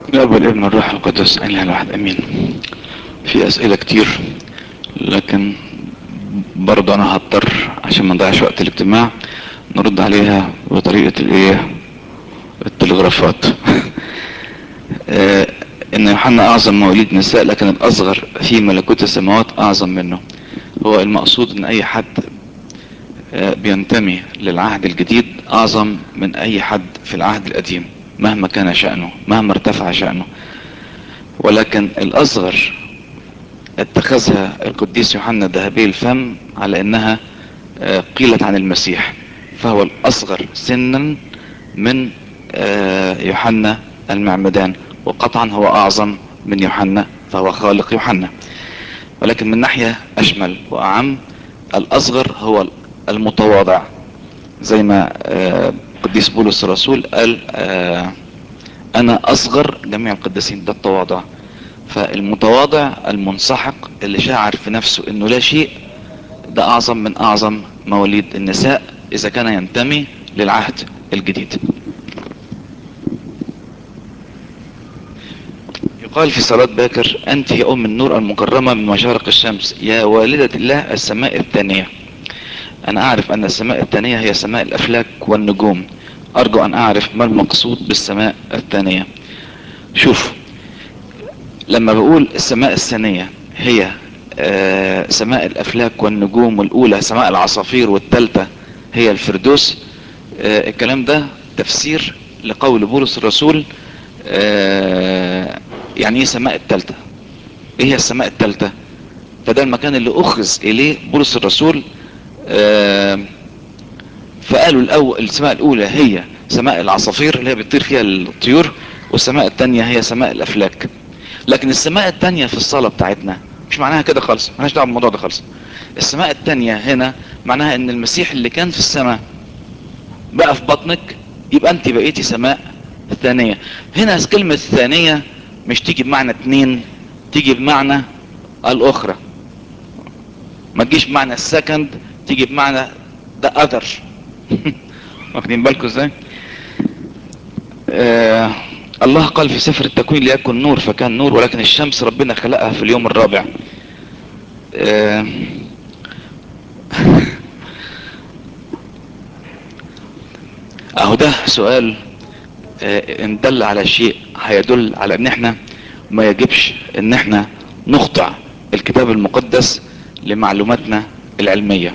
الاب والابن والروح القدس اله الواحد امين في اسئله كتير لكن برضه انا هضطر عشان ما نضيعش وقت الاجتماع نرد عليها بطريقه الايه التلغرافات آه، ان يوحنا اعظم مواليد نساء لكن الاصغر في ملكوت السماوات اعظم منه هو المقصود ان اي حد آه، بينتمي للعهد الجديد اعظم من اي حد في العهد القديم مهما كان شأنه مهما ارتفع شأنه ولكن الاصغر اتخذها القديس يوحنا ذهبي الفم على انها آه، قيلت عن المسيح فهو الاصغر سنا من آه، يوحنا المعمدان وقطعا هو اعظم من يوحنا فهو خالق يوحنا ولكن من ناحية اشمل واعم الاصغر هو المتواضع زي ما آه، قديس بولس الرسول قال آه، انا اصغر جميع القديسين ده التواضع فالمتواضع المنسحق اللي شاعر في نفسه انه لا شيء ده اعظم من اعظم مواليد النساء اذا كان ينتمي للعهد الجديد يقال في صلاة باكر انت يا ام النور المكرمة من مشارق الشمس يا والدة الله السماء الثانية انا اعرف ان السماء الثانية هي سماء الافلاك والنجوم ارجو ان اعرف ما المقصود بالسماء الثانية شوف لما بقول السماء الثانية هي آه، سماء الافلاك والنجوم والاولى سماء العصافير والثالثة هي الفردوس آه، الكلام ده تفسير لقول بولس الرسول آه، يعني ايه سماء الثالثة ايه هي السماء الثالثة فده المكان اللي اخذ اليه بولس الرسول آه، فقالوا الاول السماء الاولى هي سماء العصافير اللي هي بتطير فيها الطيور والسماء الثانية هي سماء الافلاك لكن السماء الثانية في الصلاة بتاعتنا مش معناها كده خالص مالهاش دعوه بالموضوع ده خالص السماء الثانية هنا معناها ان المسيح اللي كان في السماء بقى في بطنك يبقى انت بقيتي سماء الثانية هنا كلمة الثانية مش تيجي بمعنى اتنين تيجي بمعنى الاخرى ما تجيش بمعنى السكند تيجي بمعنى the other واخدين بالكم ازاي آه الله قال في سفر التكوين ليكن نور فكان نور ولكن الشمس ربنا خلقها في اليوم الرابع آه اهو ده سؤال آه ان دل على شيء هيدل على ان احنا ما يجبش ان احنا نخضع الكتاب المقدس لمعلوماتنا العلمية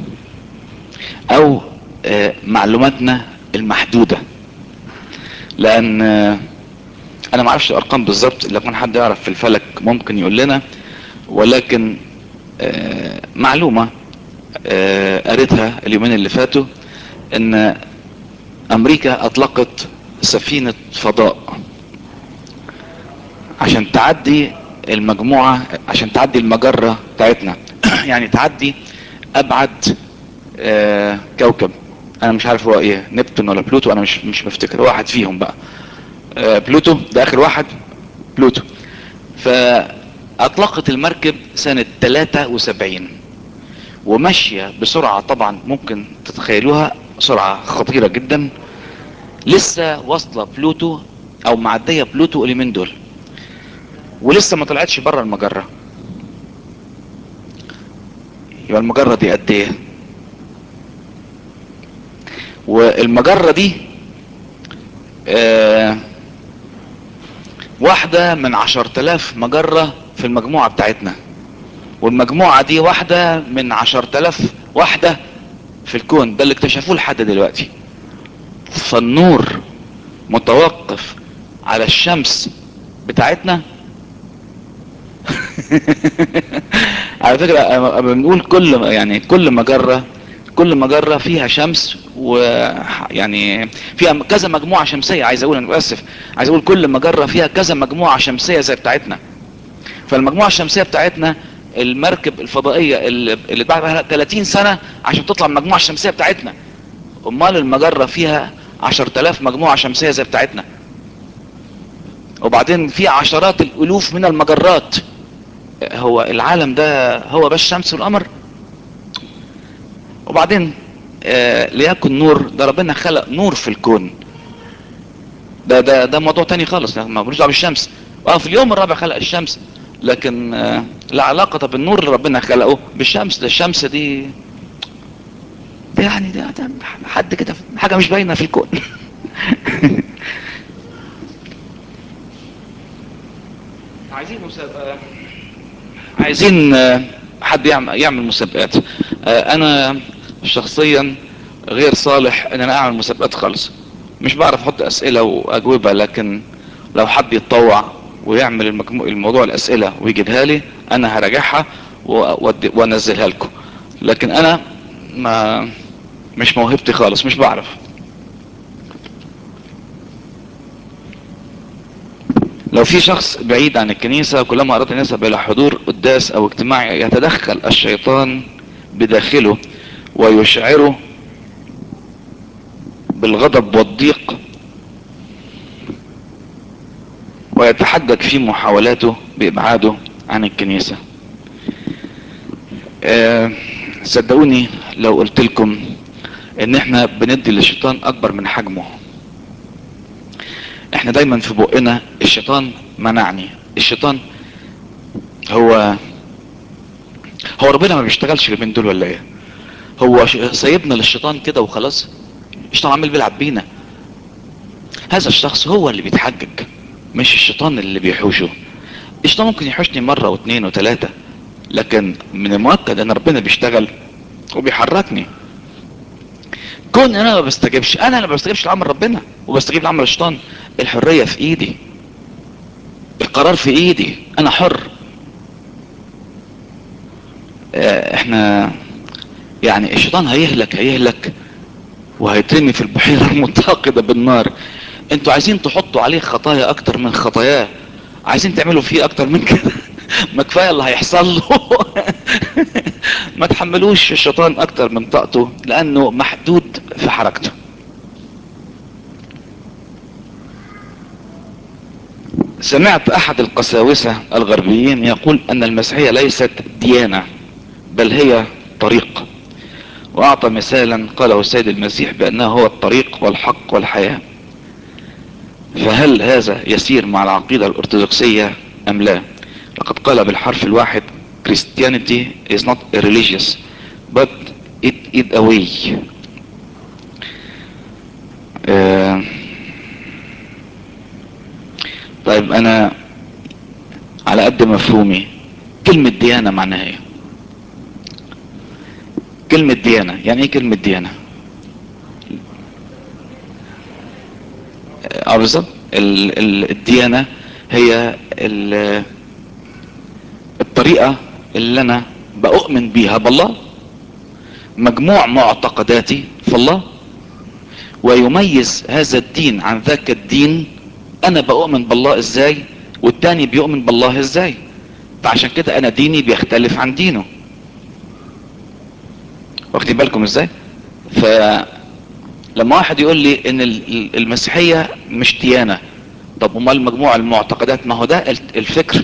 او آه معلوماتنا المحدودة لان آه انا ما اعرفش الارقام بالظبط لو كان حد يعرف في الفلك ممكن يقول لنا ولكن آه معلومة آه قريتها اليومين اللي فاتوا ان امريكا اطلقت سفينة فضاء عشان تعدي المجموعة عشان تعدي المجرة بتاعتنا يعني تعدي ابعد آه كوكب انا مش عارف هو ايه نبتون ولا بلوتو انا مش مش بفتكر واحد فيهم بقى آه بلوتو ده اخر واحد بلوتو فاطلقت المركب سنة 73 وماشية بسرعة طبعا ممكن تتخيلوها سرعة خطيرة جدا لسه واصلة بلوتو او معدية بلوتو اليومين دول ولسه ما طلعتش بره المجرة يبقى المجرة دي قد ايه والمجرة دي آه واحدة من عشر تلاف مجرة في المجموعة بتاعتنا والمجموعة دي واحدة من عشر تلاف واحدة في الكون ده اللي اكتشفوه لحد دلوقتي فالنور متوقف على الشمس بتاعتنا على فكرة بنقول كل يعني كل مجرة كل مجرة فيها شمس ويعني فيها كذا مجموعة شمسية عايز اقول انا اسف عايز اقول كل مجرة فيها كذا مجموعة شمسية زي بتاعتنا فالمجموعة الشمسية بتاعتنا المركب الفضائية اللي بعد 30 سنة عشان تطلع من المجموعة الشمسية بتاعتنا امال المجرة فيها 10000 مجموعة شمسية زي بتاعتنا وبعدين في عشرات الالوف من المجرات هو العالم ده هو بس الشمس والقمر وبعدين آه ليكن نور ده ربنا خلق نور في الكون ده ده ده موضوع تاني خالص ما ملوش دعوه بالشمس اه في اليوم الرابع خلق الشمس لكن آه لا علاقة بالنور اللي ربنا خلقه بالشمس ده الشمس دي ده يعني ده, ده حد كده حاجة مش باينة في الكون عايزين مسابقة عايزين حد يعمل, يعمل مسابقات انا شخصيا غير صالح ان انا اعمل مسابقات خالص مش بعرف احط اسئلة واجوبة لكن لو حد يتطوع ويعمل المجموع الموضوع الاسئلة ويجيبها لي انا هراجعها وانزلها لكم لكن انا ما مش موهبتي خالص مش بعرف لو في شخص بعيد عن الكنيسة كلما أراد أن يذهب إلى حضور قداس أو اجتماع يتدخل الشيطان بداخله ويشعره بالغضب والضيق ويتحجج في محاولاته بإبعاده عن الكنيسة أه صدقوني لو قلت لكم ان احنا بندي للشيطان اكبر من حجمه احنا دايما في بقنا الشيطان منعني الشيطان هو هو ربنا ما بيشتغلش اليومين دول ولا ايه هو سايبنا للشيطان كده وخلاص الشيطان عمال بيلعب بينا هذا الشخص هو اللي بيتحجج مش الشيطان اللي بيحوشه الشيطان ممكن يحوشني مرة واثنين وثلاثة لكن من المؤكد ان ربنا بيشتغل وبيحركني كون انا ما بستجيبش انا اللي ما بستجيبش لعمل ربنا وبستجيب لعمل الشيطان الحرية في ايدي القرار في ايدي انا حر اه احنا يعني الشيطان هيهلك هيهلك وهيترمي في البحيرة المتاقدة بالنار انتوا عايزين تحطوا عليه خطايا اكتر من خطاياه عايزين تعملوا فيه اكتر من كده ما كفايه اللي هيحصل له ما تحملوش الشيطان اكتر من طاقته لانه محدود في حركته سمعت احد القساوسة الغربيين يقول ان المسيحية ليست ديانة بل هي طريق واعطى مثالا قاله السيد المسيح بانه هو الطريق والحق والحياة فهل هذا يسير مع العقيدة الارثوذكسية ام لا لقد قال بالحرف الواحد Christianity is not religious but it is a way آه طيب انا على قد مفهومي كلمة ديانة معناها ايه كلمة ديانة يعني ايه كلمة ديانة اه بالظبط الديانة هي الطريقة اللي انا بأؤمن بيها بالله مجموع معتقداتي في الله ويميز هذا الدين عن ذاك الدين انا بؤمن بالله ازاي والتاني بيؤمن بالله ازاي فعشان كده انا ديني بيختلف عن دينه واخدين بالكم ازاي فلما واحد يقول لي ان المسيحية مش ديانة طب امال مجموع المعتقدات ما هو ده الفكر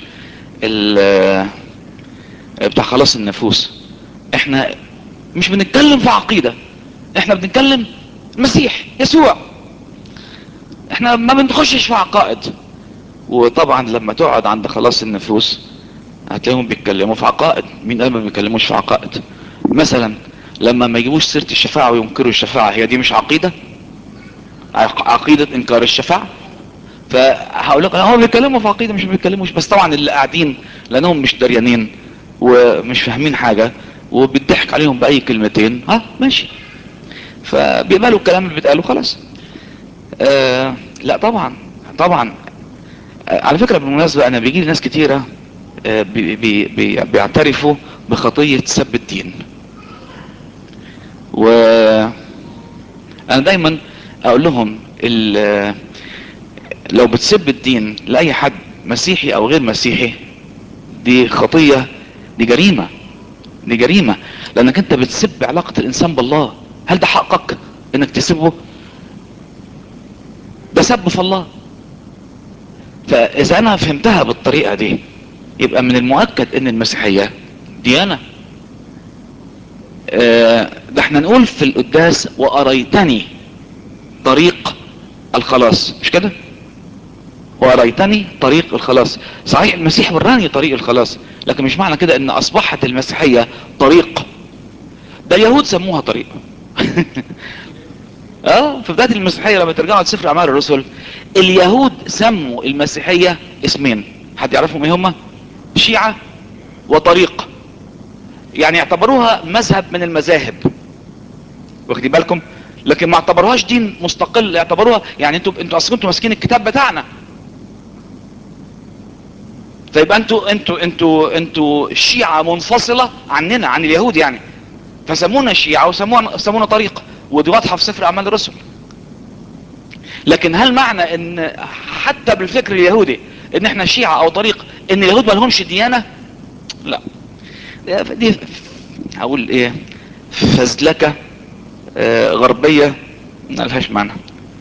بتاع خلاص النفوس احنا مش بنتكلم في عقيدة احنا بنتكلم مسيح يسوع احنا ما بنخشش في عقائد وطبعا لما تقعد عند خلاص النفوس هتلاقيهم بيتكلموا في عقائد مين قال ما بيتكلموش في عقائد مثلا لما ما يجيبوش سيرة الشفاعة وينكروا الشفاعة هي دي مش عقيدة عقيدة انكار الشفاعة فهقول لك هم بيتكلموا في عقيدة مش بيتكلموش بس طبعا اللي قاعدين لانهم مش دريانين ومش فاهمين حاجة وبيضحك عليهم بأي كلمتين ها ماشي فبيقبلوا الكلام اللي بيتقاله خلاص آه لا طبعا طبعا آه على فكرة بالمناسبة انا بيجي لي ناس كتيرة آه بي بي بي بيعترفوا بخطية سب الدين و انا دايما اقول لهم لو بتسب الدين لاي حد مسيحي او غير مسيحي دي خطية دي جريمة دي جريمة لانك انت بتسب علاقة الانسان بالله هل ده حقك انك تسبه ده سب في الله فاذا انا فهمتها بالطريقة دي يبقى من المؤكد ان المسيحية ديانة اه ده احنا نقول في القداس واريتني طريق الخلاص مش كده واريتني طريق الخلاص صحيح المسيح وراني طريق الخلاص لكن مش معنى كده ان اصبحت المسيحية طريق ده اليهود سموها طريق اه في بداية المسيحية لما ترجعوا لسفر اعمال الرسل اليهود سموا المسيحية اسمين حد يعرفهم ايه هما شيعة وطريق يعني اعتبروها مذهب من المذاهب واخدين بالكم لكن ما اعتبروهاش دين مستقل اعتبروها يعني انتوا انتوا اصلا انتوا ماسكين الكتاب بتاعنا فيبقى انتوا انتوا انتوا انتوا شيعة منفصلة عننا عن اليهود يعني فسمونا شيعة وسمونا سمونا طريق ودي واضحة في سفر اعمال الرسل لكن هل معنى ان حتى بالفكر اليهودي ان احنا شيعة او طريق ان اليهود ما لهمش ديانة لا دي هقول ايه فزلكة آه غربية ما لهاش معنى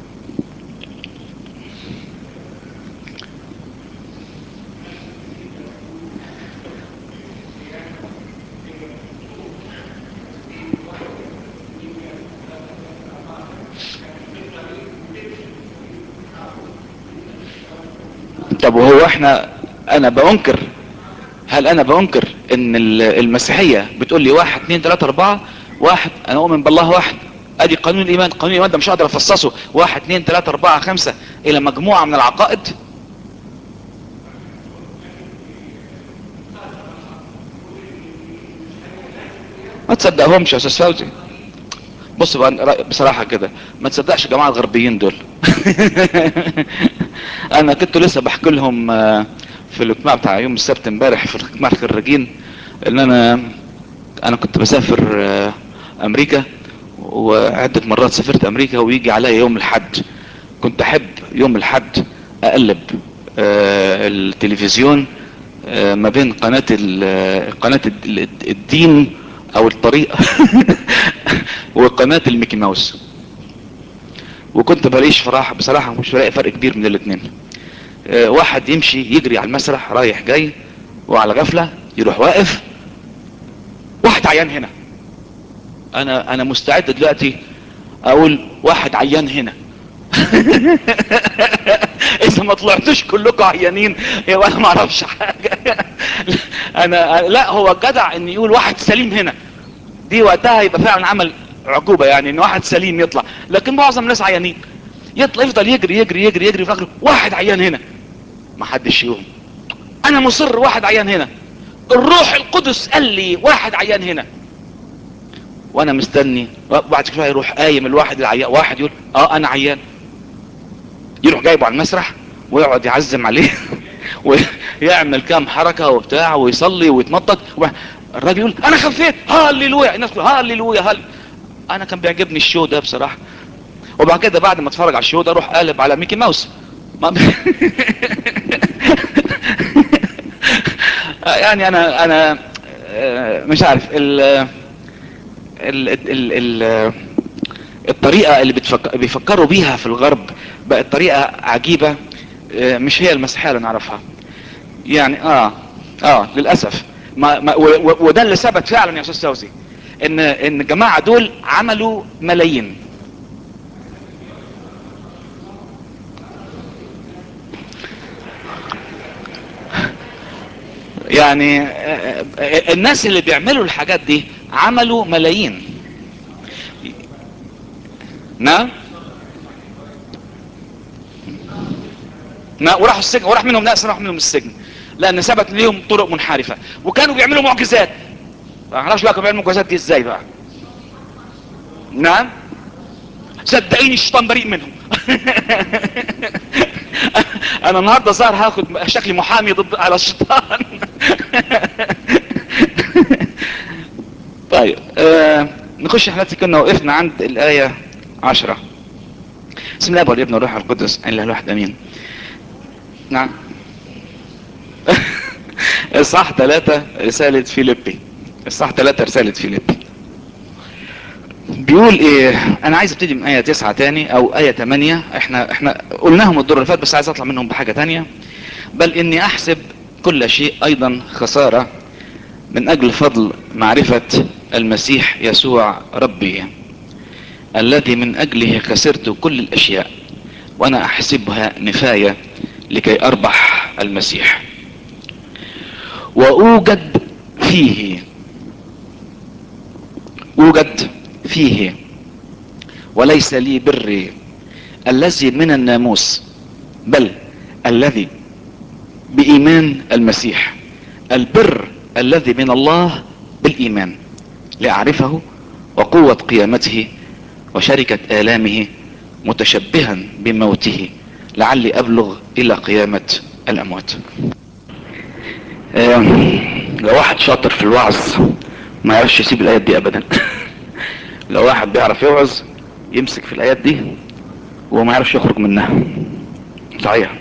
طب وهو احنا انا بانكر هل انا بانكر ان المسيحية بتقول لي واحد اتنين تلاتة اربعة واحد انا اؤمن بالله واحد ادي قانون الايمان قانون الايمان ده مش هقدر افصصه واحد اتنين تلاتة اربعة خمسة الى مجموعة من العقائد ما تصدقهمش يا استاذ فوزي بص بقى بصراحة كده ما تصدقش جماعة الغربيين دول انا كنت لسه بحكي لهم في الاجتماع بتاع يوم السبت امبارح في اجتماع الخريجين ان انا انا كنت بسافر امريكا وعدة مرات سافرت امريكا ويجي عليا يوم الحد كنت احب يوم الحد اقلب التلفزيون ما بين قناة قناة الدين او الطريقة وقناة الميكي ماوس وكنت بلاقيش فراحة بصراحة مش بلاقي فرق كبير من الاثنين اه واحد يمشي يجري على المسرح رايح جاي وعلى غفلة يروح واقف واحد عيان هنا انا انا مستعد دلوقتي اقول واحد عيان هنا اذا ما طلعتوش كلكم عيانين يبقى انا ما اعرفش حاجه انا لا هو جدع ان يقول واحد سليم هنا دي وقتها يبقى فعلا عمل عقوبة يعني ان واحد سليم يطلع لكن معظم الناس عيانين يطلع يفضل يجري يجري يجري يجري في اخره واحد عيان هنا ما حدش يقوم انا مصر واحد عيان هنا الروح القدس قال لي واحد عيان هنا وانا مستني بعد شويه يروح قايم الواحد العيان واحد يقول اه انا عيان يروح جايبه على المسرح ويقعد يعزم عليه ويعمل كام حركه وبتاع ويصلي ويتنطط الراجل يقول انا خفيت هاليلويا الناس تقول هاليلويا هال انا كان بيعجبني الشو ده بصراحه وبعد كده بعد ما اتفرج على الشو ده اروح قالب على ميكي ماوس ما يعني انا انا مش عارف ال ال ال ال الطريقة اللي بتفكر بيفكروا بيها في الغرب بقت طريقة عجيبة مش هي المسيحية اللي نعرفها يعني اه اه للأسف ما ما وده اللي ثبت فعلا يا استاذ سوزي ان ان الجماعة دول عملوا ملايين يعني الناس اللي بيعملوا الحاجات دي عملوا ملايين نعم نعم وراحوا السجن وراح منهم ناس راح منهم السجن لان ثبت ليهم طرق منحرفة وكانوا بيعملوا معجزات ما اعرفش بقى كانوا بيعملوا معجزات دي ازاي بقى نعم صدقيني الشيطان بريء منهم انا النهارده ظاهر هاخد شكلي محامي ضد على الشيطان طيب آه نخش احنا كنا وقفنا عند الايه عشرة بسم الله والابن والروح القدس الا الواحد امين نعم الصح ثلاثة رسالة فيليبي الصح ثلاثة رسالة فيليبي بيقول ايه انا عايز ابتدي من ايه تسعة تاني او ايه تمانية احنا احنا قلناهم الدور اللي فات بس عايز اطلع منهم بحاجة تانية بل اني احسب كل شيء ايضا خسارة من اجل فضل معرفة المسيح يسوع ربي الذي من اجله خسرت كل الاشياء وانا احسبها نفاية لكي اربح المسيح واوجد فيه اوجد فيه وليس لي بري الذي من الناموس بل الذي بايمان المسيح البر الذي من الله بالايمان لاعرفه وقوة قيامته وشركة آلامه متشبها بموته لعلي أبلغ إلى قيامة الأموات آه، لو واحد شاطر في الوعظ ما يعرفش يسيب الآيات دي أبدا لو واحد بيعرف يوعظ يمسك في الآيات دي وما يعرفش يخرج منها صحيح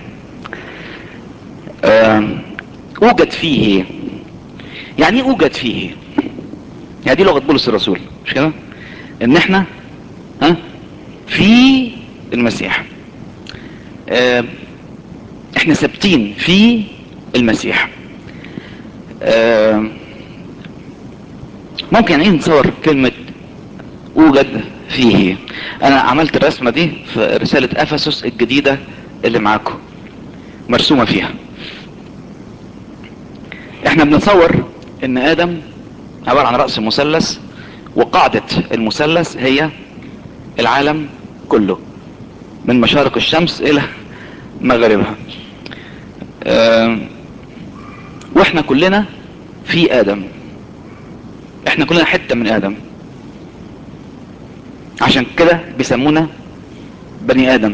آه، أوجد فيه يعني ايه أوجد فيه يعني دي لغة بولس الرسول مش كده ان احنا ها في المسيح اه احنا ثابتين في المسيح اه ممكن يعني نصور كلمة اوجد فيه انا عملت الرسمة دي في رسالة افسس الجديدة اللي معاكم مرسومة فيها احنا بنتصور ان ادم عبارة عن رأس مثلث وقاعدة المثلث هي العالم كله من مشارق الشمس الى مغربها اه واحنا كلنا في ادم احنا كلنا حتة من ادم عشان كده بيسمونا بني ادم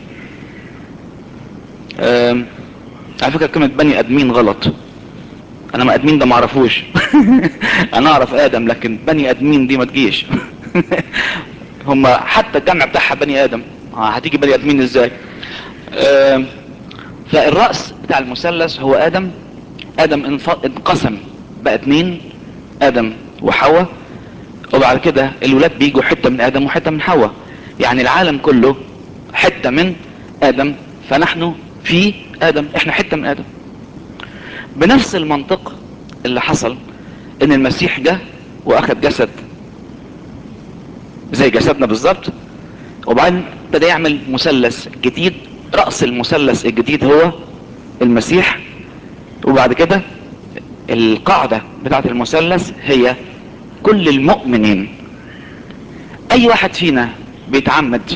اه على فكرة كلمة بني ادمين غلط انا ما ادمين ده معرفوش انا اعرف ادم لكن بني ادمين دي ما تجيش هم حتى الجمع بتاعها بني ادم هتيجي بني ادمين ازاي آه فالرأس بتاع المثلث هو ادم ادم انقسم بقى اتنين ادم وحواء وبعد كده الولاد بيجوا حتة من ادم وحتة من حواء يعني العالم كله حتة من ادم فنحن في ادم احنا حتة من ادم بنفس المنطق اللي حصل ان المسيح جه واخد جسد زي جسدنا بالظبط وبعدين ابتدى يعمل مثلث جديد رأس المثلث الجديد هو المسيح وبعد كده القاعدة بتاعت المثلث هي كل المؤمنين اي واحد فينا بيتعمد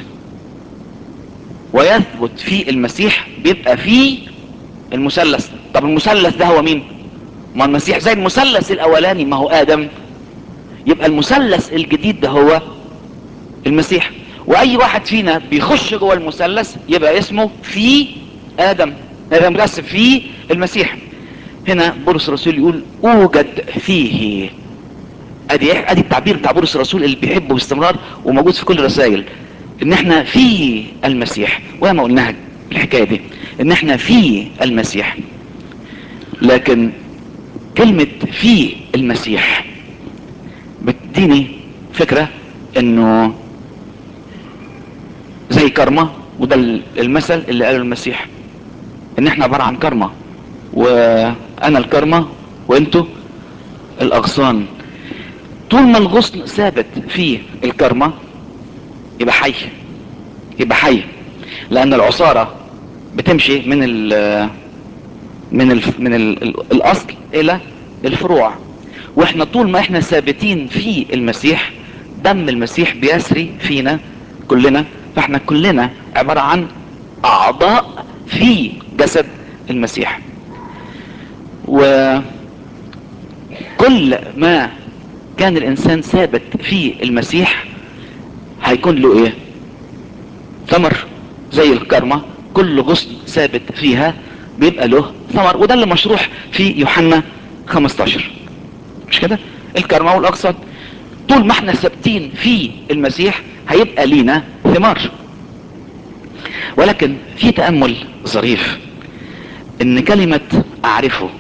ويثبت في المسيح بيبقى فيه المثلث طب المثلث ده هو مين ما المسيح زي المثلث الاولاني ما هو ادم يبقى المثلث الجديد ده هو المسيح واي واحد فينا بيخش جوه المثلث يبقى اسمه في ادم يبقى متقسم في المسيح هنا بولس الرسول يقول اوجد فيه ادي ادي التعبير بتاع بولس الرسول اللي بيحبه باستمرار وموجود في كل الرسائل ان احنا في المسيح وما قلناها الحكايه دي ان احنا في المسيح لكن كلمة في المسيح بتديني فكرة انه زي كرمة وده المثل اللي قاله المسيح ان احنا عبارة عن كرمة وانا الكرمة وانتوا الاغصان طول ما الغصن ثابت في الكرمة يبقى حي يبقى حي لان العصارة بتمشي من ال من ال من ال الاصل الى الفروع واحنا طول ما احنا ثابتين في المسيح دم المسيح بيسري فينا كلنا فاحنا كلنا عبارة عن اعضاء في جسد المسيح وكل ما كان الانسان ثابت في المسيح هيكون له ايه ثمر زي الكرمة كل غصن ثابت فيها بيبقى له ثمر وده اللي مشروح في يوحنا 15 مش كده الكرمة والاقصد طول ما احنا ثابتين في المسيح هيبقى لينا ثمار ولكن في تأمل ظريف ان كلمة اعرفه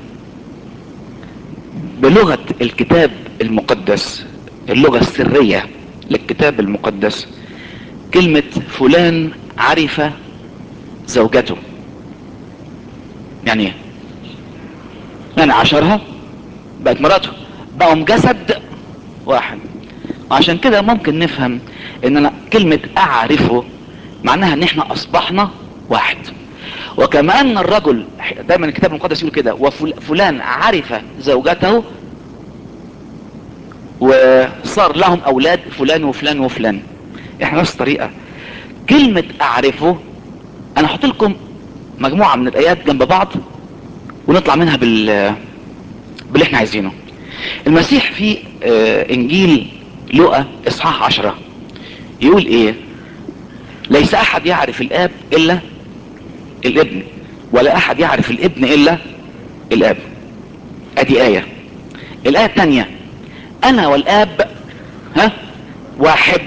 بلغة الكتاب المقدس اللغة السرية للكتاب المقدس كلمة فلان عرف زوجته يعني ايه يعني عشرها بقت مراته بقوا جسد واحد وعشان كده ممكن نفهم ان انا كلمة اعرفه معناها ان احنا اصبحنا واحد وكما ان الرجل دايما الكتاب المقدس يقول كده وفلان عرف زوجته وصار لهم اولاد فلان وفلان وفلان احنا نفس الطريقة كلمة اعرفه انا احط لكم مجموعة من الايات جنب بعض ونطلع منها بال باللي احنا عايزينه المسيح في اه انجيل لقى اصحاح عشرة يقول ايه ليس احد يعرف الاب الا الابن ولا احد يعرف الابن الا الاب ادي اية الاية التانية انا والاب ها واحد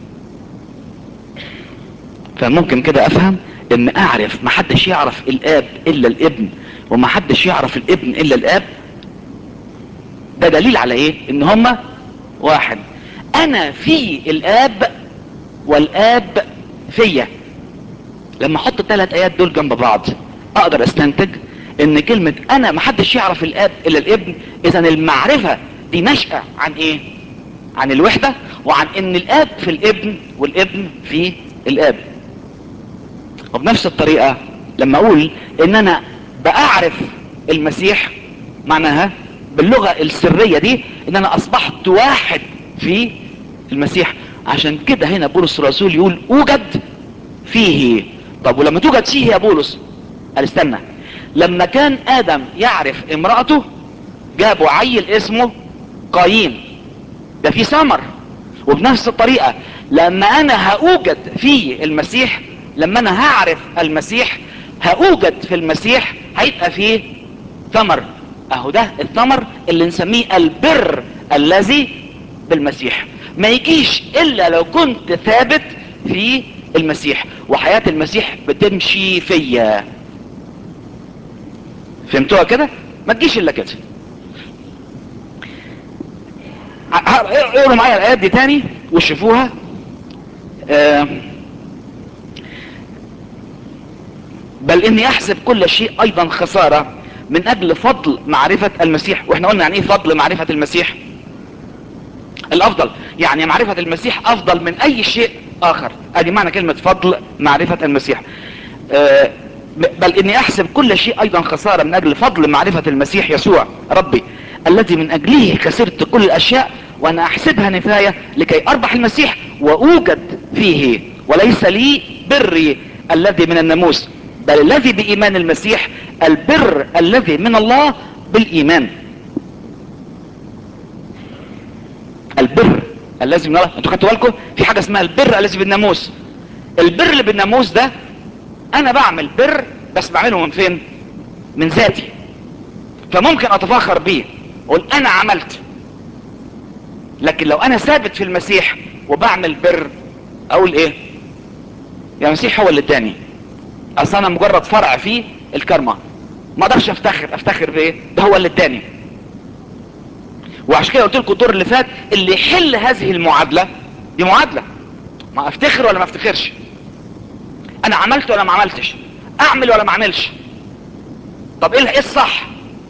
فممكن كده افهم ان اعرف محدش يعرف الاب الا الابن ومحدش يعرف الابن الا الاب ده دليل على ايه ان هما واحد انا في الاب والاب فيا لما احط الثلاث ايات دول جنب بعض اقدر استنتج ان كلمة انا محدش يعرف الاب الا الابن اذا المعرفة دي نشأة عن ايه عن الوحدة وعن ان الاب في الابن والابن في الاب وبنفس الطريقة لما اقول ان انا باعرف المسيح معناها باللغة السرية دي ان انا اصبحت واحد في المسيح عشان كده هنا بولس الرسول يقول اوجد فيه طب ولما توجد فيه يا بولس قال استنى لما كان ادم يعرف امرأته جابوا عيل اسمه قايين ده في ثمر وبنفس الطريقة لما انا هأوجد في المسيح لما انا هعرف المسيح هأوجد في المسيح هيبقى فيه ثمر اهو ده الثمر اللي نسميه البر الذي بالمسيح ما يجيش الا لو كنت ثابت في المسيح وحياة المسيح بتمشي فيا فهمتوها كده ما تجيش الا كده اقروا معايا الايات دي تاني وشوفوها آه بل اني احسب كل شيء ايضا خسارة من اجل فضل معرفة المسيح واحنا قلنا يعني ايه فضل معرفة المسيح الافضل يعني معرفة المسيح افضل من اي شيء اخر ادي معنى كلمة فضل معرفة المسيح أه بل اني احسب كل شيء ايضا خسارة من اجل فضل معرفة المسيح يسوع ربي الذي من اجله خسرت كل الاشياء وانا احسبها نفاية لكي اربح المسيح واوجد فيه وليس لي بري الذي من الناموس بل الذي بايمان المسيح البر الذي من الله بالايمان البر الذي من الله انتوا خدتوا بالكم في حاجه اسمها البر الذي بالناموس البر اللي بالناموس ده انا بعمل بر بس بعمله من فين من ذاتي فممكن اتفاخر بيه اقول انا عملت لكن لو انا ثابت في المسيح وبعمل بر اقول ايه يا المسيح هو اللي اداني اصل انا مجرد فرع فيه الكرمة ما اقدرش افتخر افتخر بايه ده هو اللي اداني وعشان كده قلت لكم الدور اللي فات اللي يحل هذه المعادلة دي معادلة ما افتخر ولا ما افتخرش انا عملت ولا ما عملتش اعمل ولا ما اعملش طب ايه الصح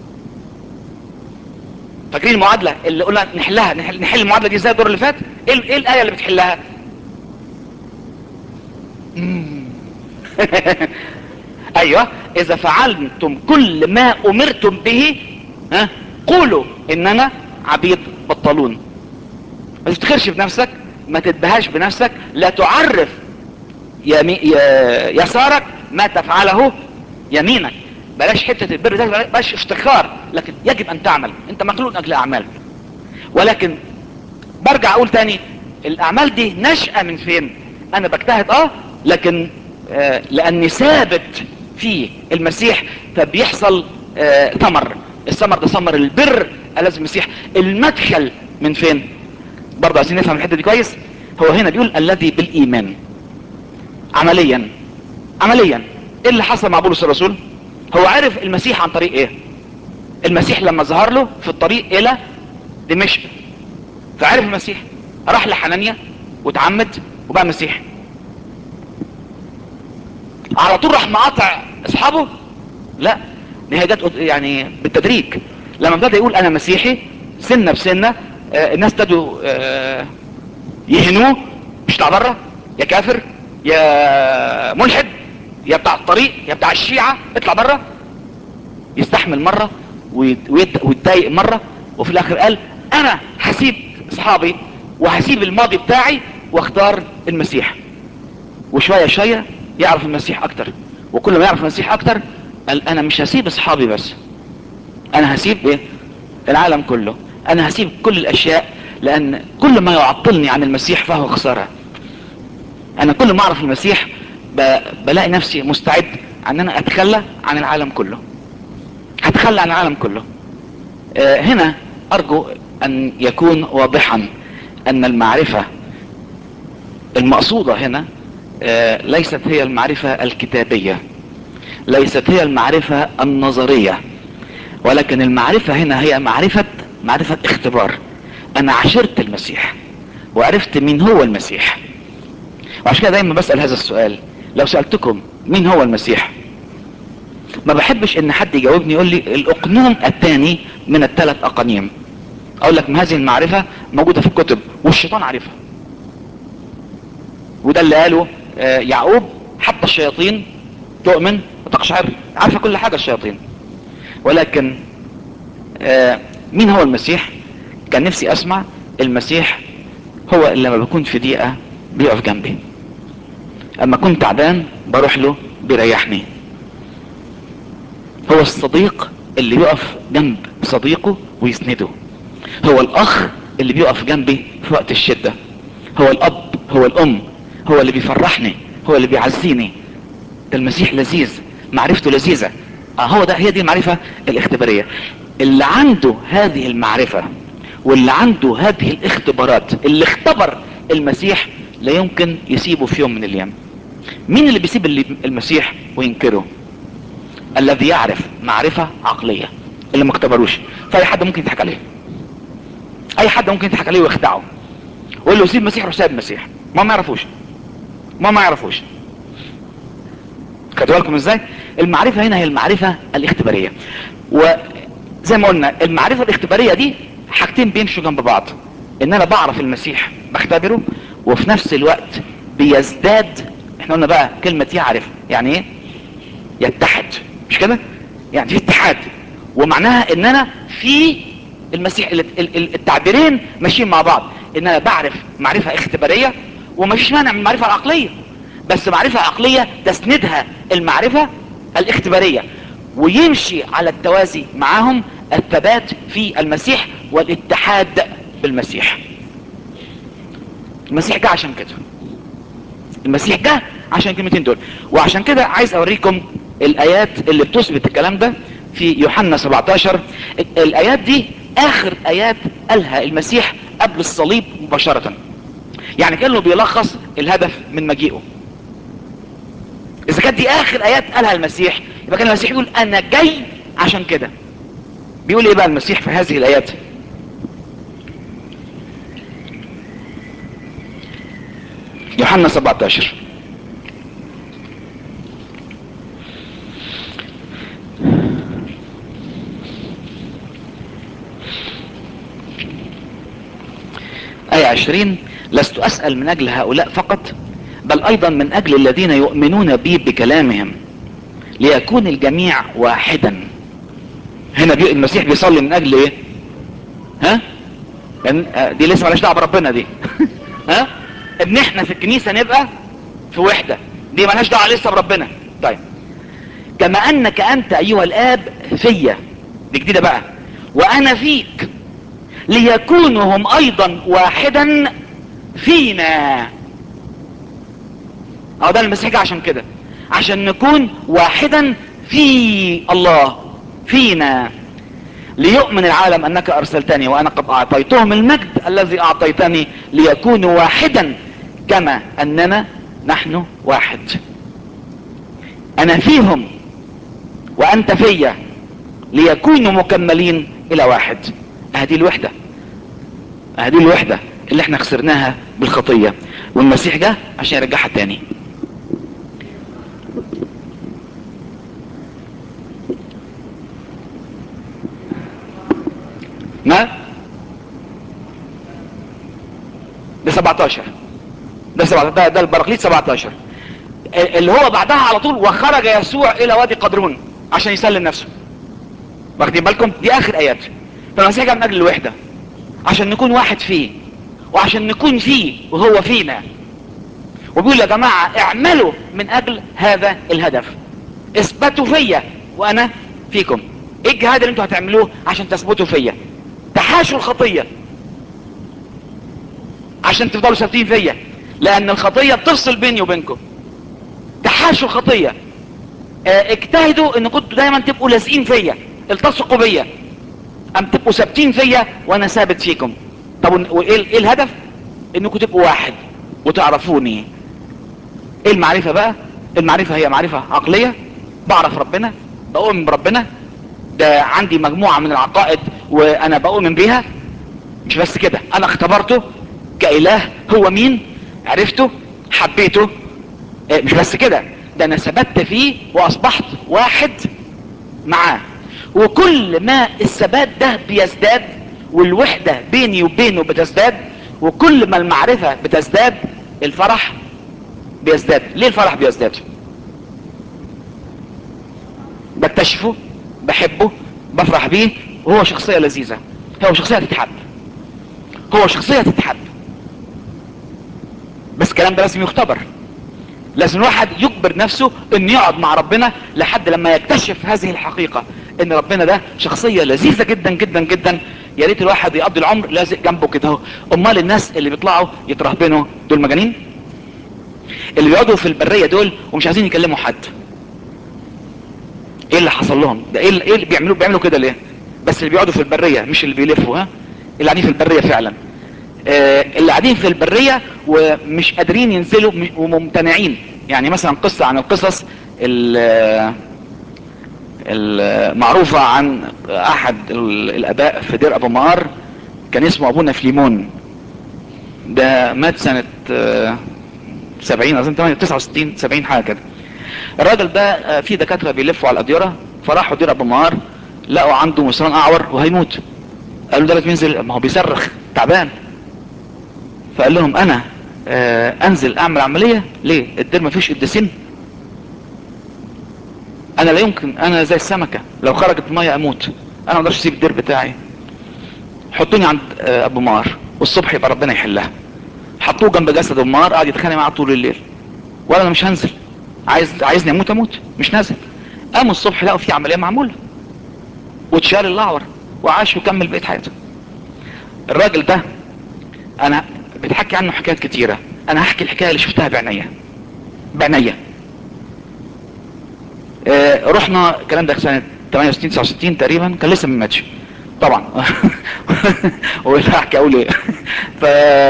فاكرين المعادلة اللي قلنا نحلها نحل, نحل المعادلة دي ازاي الدور اللي فات ايه, إيه الاية اللي بتحلها ايوه اذا فعلتم كل ما امرتم به ها قولوا اننا عبيد بطلون ما تفتخرش بنفسك ما تتبهاش بنفسك لا تعرف يمي... يسارك ما تفعله يمينك بلاش حتة البر ده بلاش افتخار لكن يجب ان تعمل انت مخلوق اجل اعمال ولكن برجع اقول تاني الاعمال دي نشأة من فين انا بجتهد اه لكن آه لاني ثابت في المسيح فبيحصل آه ثمر الثمر ده ثمر البر الذي المسيح المدخل من فين برضه عايزين نفهم الحته دي كويس هو هنا بيقول الذي بالايمان عمليا عمليا ايه اللي حصل مع بولس الرسول هو عرف المسيح عن طريق ايه المسيح لما ظهر له في الطريق الى دمشق فعرف المسيح راح لحنانيا وتعمد وبقى مسيح على طول راح مقاطع اصحابه لا دي هي جت يعني بالتدريج لما ابتدى يقول انا مسيحي سنه بسنه آه الناس ابتدوا آه يهنوه مش بره يا كافر يا ملحد يا بتاع الطريق يا بتاع الشيعة اطلع بره يستحمل مرة ويت- ويت- ويتضايق مرة وفي الاخر قال انا هسيب اصحابي وهسيب الماضي بتاعي واختار المسيح وشوية شوية يعرف المسيح اكتر وكل ما يعرف المسيح اكتر قال انا مش هسيب اصحابي بس انا هسيب ايه العالم كله انا هسيب كل الاشياء لان كل ما يعطلني عن المسيح فهو خسارة انا كل ما اعرف المسيح ب... بلاقي نفسي مستعد ان انا اتخلى عن العالم كله هتخلى عن العالم كله آه هنا ارجو ان يكون واضحا ان المعرفة المقصودة هنا آه ليست هي المعرفة الكتابية ليست هي المعرفة النظرية ولكن المعرفة هنا هي معرفة معرفة اختبار انا عشرت المسيح وعرفت مين هو المسيح وعشان كده دايما بسأل هذا السؤال لو سألتكم مين هو المسيح ما بحبش ان حد يجاوبني يقول لي الاقنوم الثاني من الثلاث اقانيم اقول لك ما هذه المعرفة موجودة في الكتب والشيطان عارفها وده اللي قاله آه، يعقوب حتى الشياطين تؤمن وتقشعر عارفة كل حاجة الشياطين ولكن آه، مين هو المسيح كان نفسي اسمع المسيح هو اللي لما بكون في ضيقة بيقف جنبي اما كنت تعبان بروح له بيريحني هو الصديق اللي بيقف جنب صديقه ويسنده هو الاخ اللي بيقف جنبي في وقت الشدة هو الاب هو الام هو اللي بيفرحني هو اللي بيعزيني ده المسيح لذيذ معرفته لذيذة اه هو ده هي دي المعرفة الاختبارية اللي عنده هذه المعرفة واللي عنده هذه الاختبارات اللي اختبر المسيح لا يمكن يسيبه في يوم من الايام مين اللي بيسيب اللي- المسيح وينكره الذي يعرف معرفة عقلية اللي ما اختبروش فاي حد ممكن يضحك عليه اي حد ممكن يضحك عليه ويخدعه ويقول له سيب المسيح وساب المسيح ما ما يعرفوش ما ما يعرفوش خدوا بالكم ازاي المعرفة هنا هي المعرفة الاختبارية وزي ما قلنا المعرفة الاختبارية دي حاجتين بيمشوا جنب بعض ان انا بعرف المسيح بختبره وفي نفس الوقت بيزداد احنا قلنا بقى كلمة يعرف يعني ايه يتحد مش كده يعني في اتحاد ومعناها ان انا في المسيح ال- ال- ال- التعبيرين ماشيين مع بعض ان انا بعرف معرفة اختبارية ومفيش مانع من المعرفة العقلية بس معرفة عقلية تسندها المعرفة الاختبارية ويمشي على التوازي معاهم الثبات في المسيح والاتحاد بالمسيح المسيح جه عشان كده المسيح جه عشان الكلمتين دول وعشان كده عايز اوريكم الايات اللي بتثبت الكلام ده في يوحنا 17 ال- الايات دي اخر ايات قالها المسيح قبل الصليب مباشرة يعني كانه بيلخص الهدف من مجيئه اذا كانت دي اخر ايات قالها المسيح يبقى كان المسيح يقول انا جاي عشان كده بيقول ايه بقى المسيح في هذه الايات يوحنا 17 آية 20 لست أسأل من أجل هؤلاء فقط بل أيضا من أجل الذين يؤمنون بي بكلامهم ليكون الجميع واحدا هنا بي المسيح بيصلي من أجل إيه ها لأن آه، دي لسه مالهاش دعوه بربنا دي ها ان احنا في الكنيسه نبقى في وحده دي مالهاش دعوه لسه بربنا طيب كما انك انت ايها الاب فيا دي جديده بقى وانا فيك ليكونوا هم ايضا واحدا فينا اه ده المسيح جه عشان كده عشان نكون واحدا في الله فينا ليؤمن العالم انك ارسلتني وانا قد اعطيتهم المجد الذي اعطيتني ليكونوا واحدا كما اننا نحن واحد انا فيهم وانت فيا ليكونوا مكملين الى واحد هذه الوحدة هذه الوحدة اللي احنا خسرناها بالخطية والمسيح جه عشان يرجعها تاني ما ده 17 ده 17 ده, ده البراكليت 17 اللي هو بعدها على طول وخرج يسوع الى وادي قدرون عشان يسلم نفسه واخدين بالكم دي اخر ايات فالمسيح جاء من اجل الوحده عشان نكون واحد فيه وعشان نكون فيه وهو فينا وبيقول يا جماعة اعملوا من اجل هذا الهدف اثبتوا فيا وانا فيكم ايه الجهاد اللي انتوا هتعملوه عشان تثبتوا فيا تحاشوا الخطية عشان تفضلوا ثابتين فيا لان الخطية بتفصل بيني وبينكم تحاشوا الخطية اه اجتهدوا ان كنتوا دايما تبقوا لازقين فيا التصقوا بيا ام تبقوا ثابتين فيا وانا ثابت فيكم طب وايه ايه الهدف انكم تبقوا واحد وتعرفوني ايه المعرفة بقى المعرفة هي معرفة عقلية بعرف ربنا بؤمن بربنا ده عندي مجموعة من العقائد وانا بؤمن بيها مش بس كده انا اختبرته كاله هو مين عرفته حبيته اه مش بس كده ده انا ثبت فيه واصبحت واحد معاه وكل ما الثبات ده بيزداد والوحدة بيني وبينه بتزداد وكل ما المعرفة بتزداد الفرح بيزداد ليه الفرح بيزداد بكتشفه بحبه بفرح بيه وهو شخصية لذيذة هو شخصية تتحب هو شخصية تتحب بس الكلام ده لازم يختبر لازم الواحد يجبر نفسه انه يقعد مع ربنا لحد لما يكتشف هذه الحقيقة ان ربنا ده شخصية لذيذة جدا جدا جدا يا ريت الواحد يقضي العمر لازق جنبه كده اهو امال الناس اللي بيطلعوا يترهبنوا دول مجانين اللي بيقعدوا في البرية دول ومش عايزين يكلموا حد ايه اللي حصل لهم ده ايه اللي, إيه اللي بيعملوا بيعملوا كده ليه بس اللي بيقعدوا في البرية مش اللي بيلفوا ها اللي قاعدين في البرية فعلا آه اللي قاعدين في البرية ومش قادرين ينزلوا وممتنعين يعني مثلا قصة عن القصص المعروفة عن احد الاباء في دير ابو مار كان اسمه ابونا فليمون ده مات سنة سبعين اظن تسعة وستين سبعين حاجة كده الراجل ده في دكاترة بيلفوا على الاديرة فراحوا دير ابو مار لقوا عنده مصران اعور وهيموت قالوا ده لازم ينزل ما هو بيصرخ تعبان فقال لهم انا انزل اعمل عملية ليه الدير ما فيش قداسين انا لا يمكن انا زي السمكة لو خرجت المية اموت انا ما اقدرش اسيب الدير بتاعي حطوني عند ابو مار والصبح يبقى ربنا يحلها حطوه جنب جسد ابو مار قعد يتخانق معاه طول الليل ولا انا مش هنزل عايز عايزني اموت اموت مش نازل قاموا الصبح لقوا في عملية معمولة واتشال الاعور وعاش وكمل بقية حياته الراجل ده انا بتحكي عنه حكايات كتيرة انا هحكي الحكاية اللي شفتها بعينيا بعينيا اه رحنا الكلام ده سنة 68 69 تقريبا كان لسه ما ماتش طبعا ولا احكي اقول ايه ف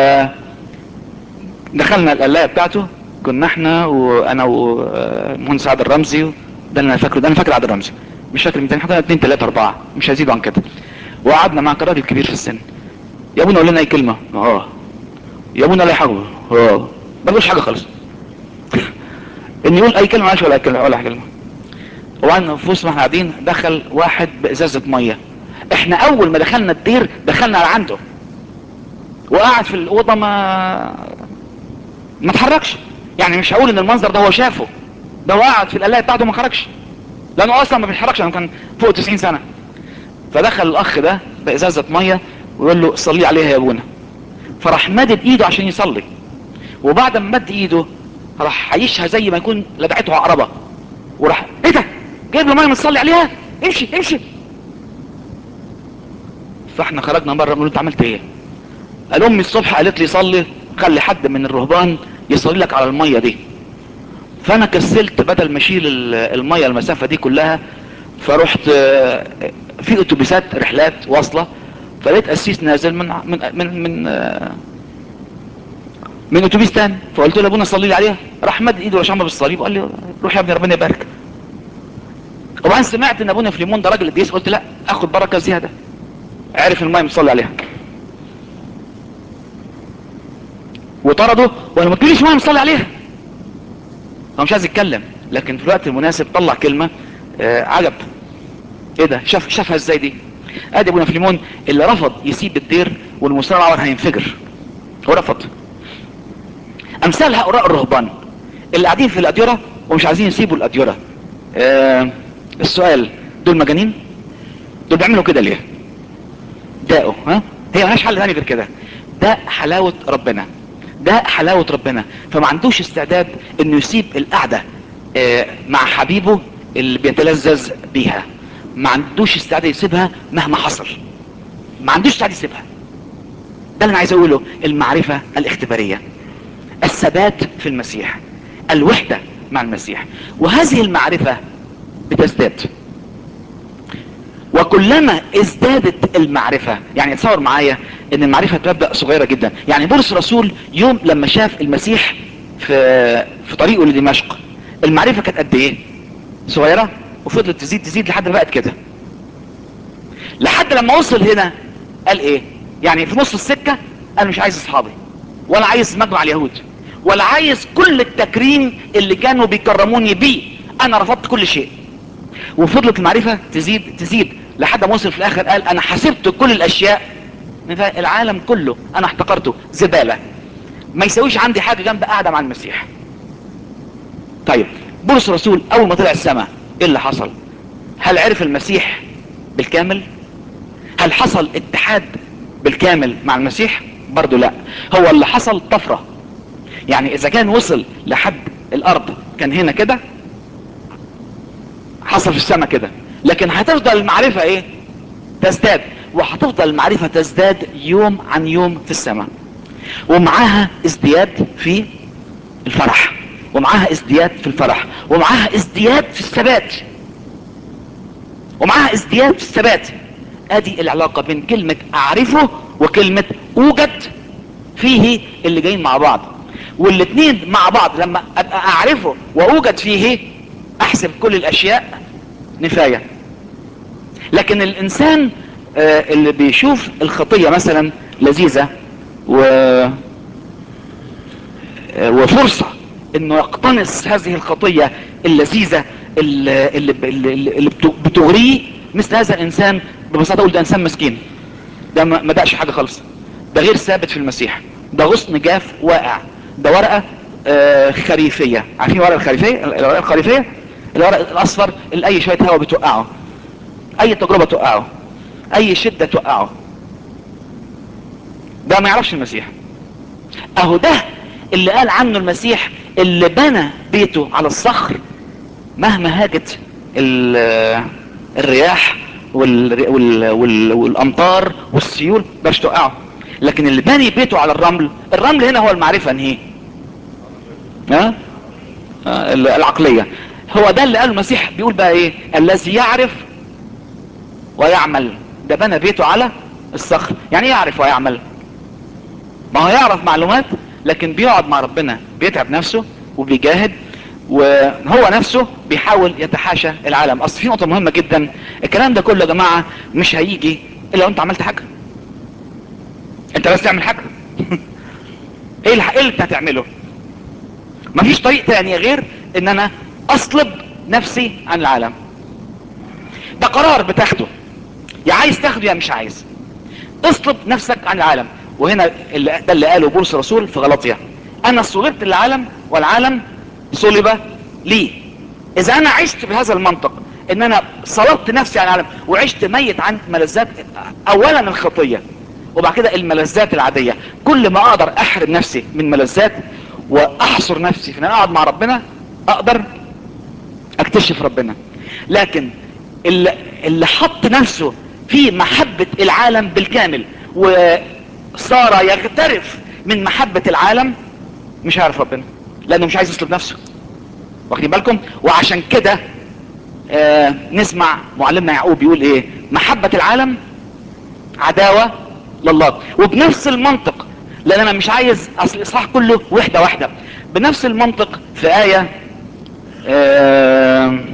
دخلنا القلاية بتاعته كنا احنا وانا ومهندس عادل الرمزي ده اللي انا فاكره ده انا فاكر عادل الرمزي مش فاكر 200 حاجه 2 3 4 مش هيزيدوا عن كده وقعدنا مع راجل كبير في السن يا ابونا قول لنا اي كلمه اه يا ابونا لا حاجه اه ملوش حاجه خالص ان يقول اي كلمه مالهاش ولا اي كلمه ولا كلمه وبعدين في وسط ما احنا قاعدين دخل واحد بازازه ميه احنا اول ما دخلنا الدير دخلنا على عنده وقعد في الاوضه ما ما اتحركش يعني مش هقول ان المنظر ده هو شافه ده هو قاعد في القلايه بتاعته ما خرجش لانه اصلا ما بيتحركش لانه كان فوق 90 سنه فدخل الاخ ده بازازه ميه ويقول له صلي عليها يا ابونا فراح مدد ايده عشان يصلي وبعد ما مد ايده راح عايشها زي ما يكون لدعته عقربه وراح ايه ده جايب له ميه متصلي عليها امشي امشي فاحنا خرجنا مره بنقول انت عملت ايه قال امي الصبح قالت لي صلي خلي حد من الرهبان يصلي لك على الميه دي فانا كسلت بدل ما اشيل الميه المسافه دي كلها فرحت في اتوبيسات رحلات واصله فلقيت قسيس نازل من من من من من اتوبيس تاني فقلت له ابونا صلي لي عليها راح مد ايده وشمه بالصليب وقال لي روح يا ابني ربنا يبارك وبعدين سمعت ان ابونا فليمون ده راجل قديس قلت لا اخد بركه زياده عرف الميه مصلي عليها وطرده وانا ما تقوليش ميه مصلي عليها هو مش عايز يتكلم لكن في الوقت المناسب طلع كلمه آه عجب ايه ده شاف شافها ازاي دي ادي ابونا فليمون اللي رفض يسيب الدير والمستوى العمر هينفجر هو رفض امثال هؤلاء الرهبان اللي قاعدين في الاديره ومش عايزين يسيبوا الاديره آه السؤال دول مجانين دول بيعملوا كده ليه داقوا ها هي ملهاش حل ثاني غير كده ده حلاوه ربنا ده حلاوه ربنا فما عندوش استعداد انه يسيب القعده آه مع حبيبه اللي بيتلذذ بيها ما عندوش استعداد يسيبها مهما حصل ما عندوش استعداد يسيبها ده اللي انا عايز اقوله المعرفه الاختباريه الثبات في المسيح الوحده مع المسيح وهذه المعرفه بتزداد وكلما ازدادت المعرفة يعني تصور معايا ان المعرفة تبدأ صغيرة جدا يعني بولس الرسول يوم لما شاف المسيح في في طريقه لدمشق المعرفة كانت قد ايه صغيرة وفضلت تزيد تزيد لحد ما بقت كده لحد لما وصل هنا قال ايه يعني في نص السكة انا مش عايز اصحابي ولا عايز مجمع اليهود ولا عايز كل التكريم اللي كانوا بيكرموني بيه انا رفضت كل شيء وفضلت المعرفة تزيد تزيد لحد ما وصل في الاخر قال انا حسبت كل الاشياء العالم كله انا احتقرته زبالة ما يسويش عندي حاجة جنب قاعدة مع المسيح طيب بولس الرسول اول ما طلع السماء ايه اللي حصل هل عرف المسيح بالكامل هل حصل اتحاد بالكامل مع المسيح برضو لا هو اللي حصل طفرة يعني اذا كان وصل لحد الارض كان هنا كده حصل في السماء كده لكن هتفضل المعرفة ايه تزداد وهتفضل المعرفة تزداد يوم عن يوم في السماء ومعاها ازدياد في الفرح ومعاها ازدياد في الفرح ومعاها ازدياد في الثبات ومعاها ازدياد في الثبات ادي العلاقة بين كلمة اعرفه وكلمة اوجد فيه اللي جايين مع بعض والاتنين مع بعض لما ابقى اعرفه واوجد فيه احسب كل الاشياء نفاية لكن الانسان آه اللي بيشوف الخطية مثلا لذيذة و آه وفرصة انه يقتنص هذه الخطية اللذيذة اللي, اللي, اللي, اللي بتغريه مثل هذا الانسان ببساطة اقول ده انسان مسكين ده ما دقش حاجة خالص ده غير ثابت في المسيح ده غصن جاف واقع ده ورقة آه خريفية عارفين الورقة الخريفية الورقة الخريفية الورق الاصفر اللي اي شوية هواء بتوقعه اي تجربة توقعه اي شدة توقعه ده ما يعرفش المسيح اهو ده اللي قال عنه المسيح اللي بنى بيته على الصخر مهما هاجت الرياح وال وال وال والامطار والسيول باش توقعه لكن اللي بني بيته على الرمل الرمل هنا هو المعرفة انهي ها أه؟ العقلية هو ده اللي قال المسيح بيقول بقى ايه الذي يعرف ويعمل ده بنى بيته على الصخر يعني ايه يعرف ويعمل ما هو يعرف معلومات لكن بيقعد مع ربنا بيتعب نفسه وبيجاهد وهو نفسه بيحاول يتحاشى العالم اصل في نقطة مهمة جدا الكلام ده كله يا جماعة مش هيجي الا لو انت عملت حاجة انت بس تعمل حاجة ايه اللي ايه اللي انت هتعمله مفيش طريق تاني غير ان انا اصلب نفسي عن العالم ده قرار بتاخده يا عايز تاخده يا مش عايز اصلب نفسك عن العالم وهنا اللي ده اللي قاله بولس الرسول في غلطية انا صلبت للعالم والعالم صلب لي اذا انا عشت بهذا المنطق ان انا صلبت نفسي عن العالم وعشت ميت عن ملذات اولا الخطية وبعد كده الملذات العادية كل ما اقدر احرم نفسي من ملذات واحصر نفسي في ان انا اقعد مع ربنا اقدر اكتشف ربنا لكن اللي, اللي حط نفسه في محبة العالم بالكامل وصار يغترف من محبة العالم مش عارف ربنا لانه مش عايز يسلب نفسه واخدين بالكم وعشان كده آه نسمع معلمنا يعقوب بيقول ايه محبة العالم عداوة لله وبنفس المنطق لان انا مش عايز اصل الاصحاح كله وحدة واحدة بنفس المنطق في آية آه,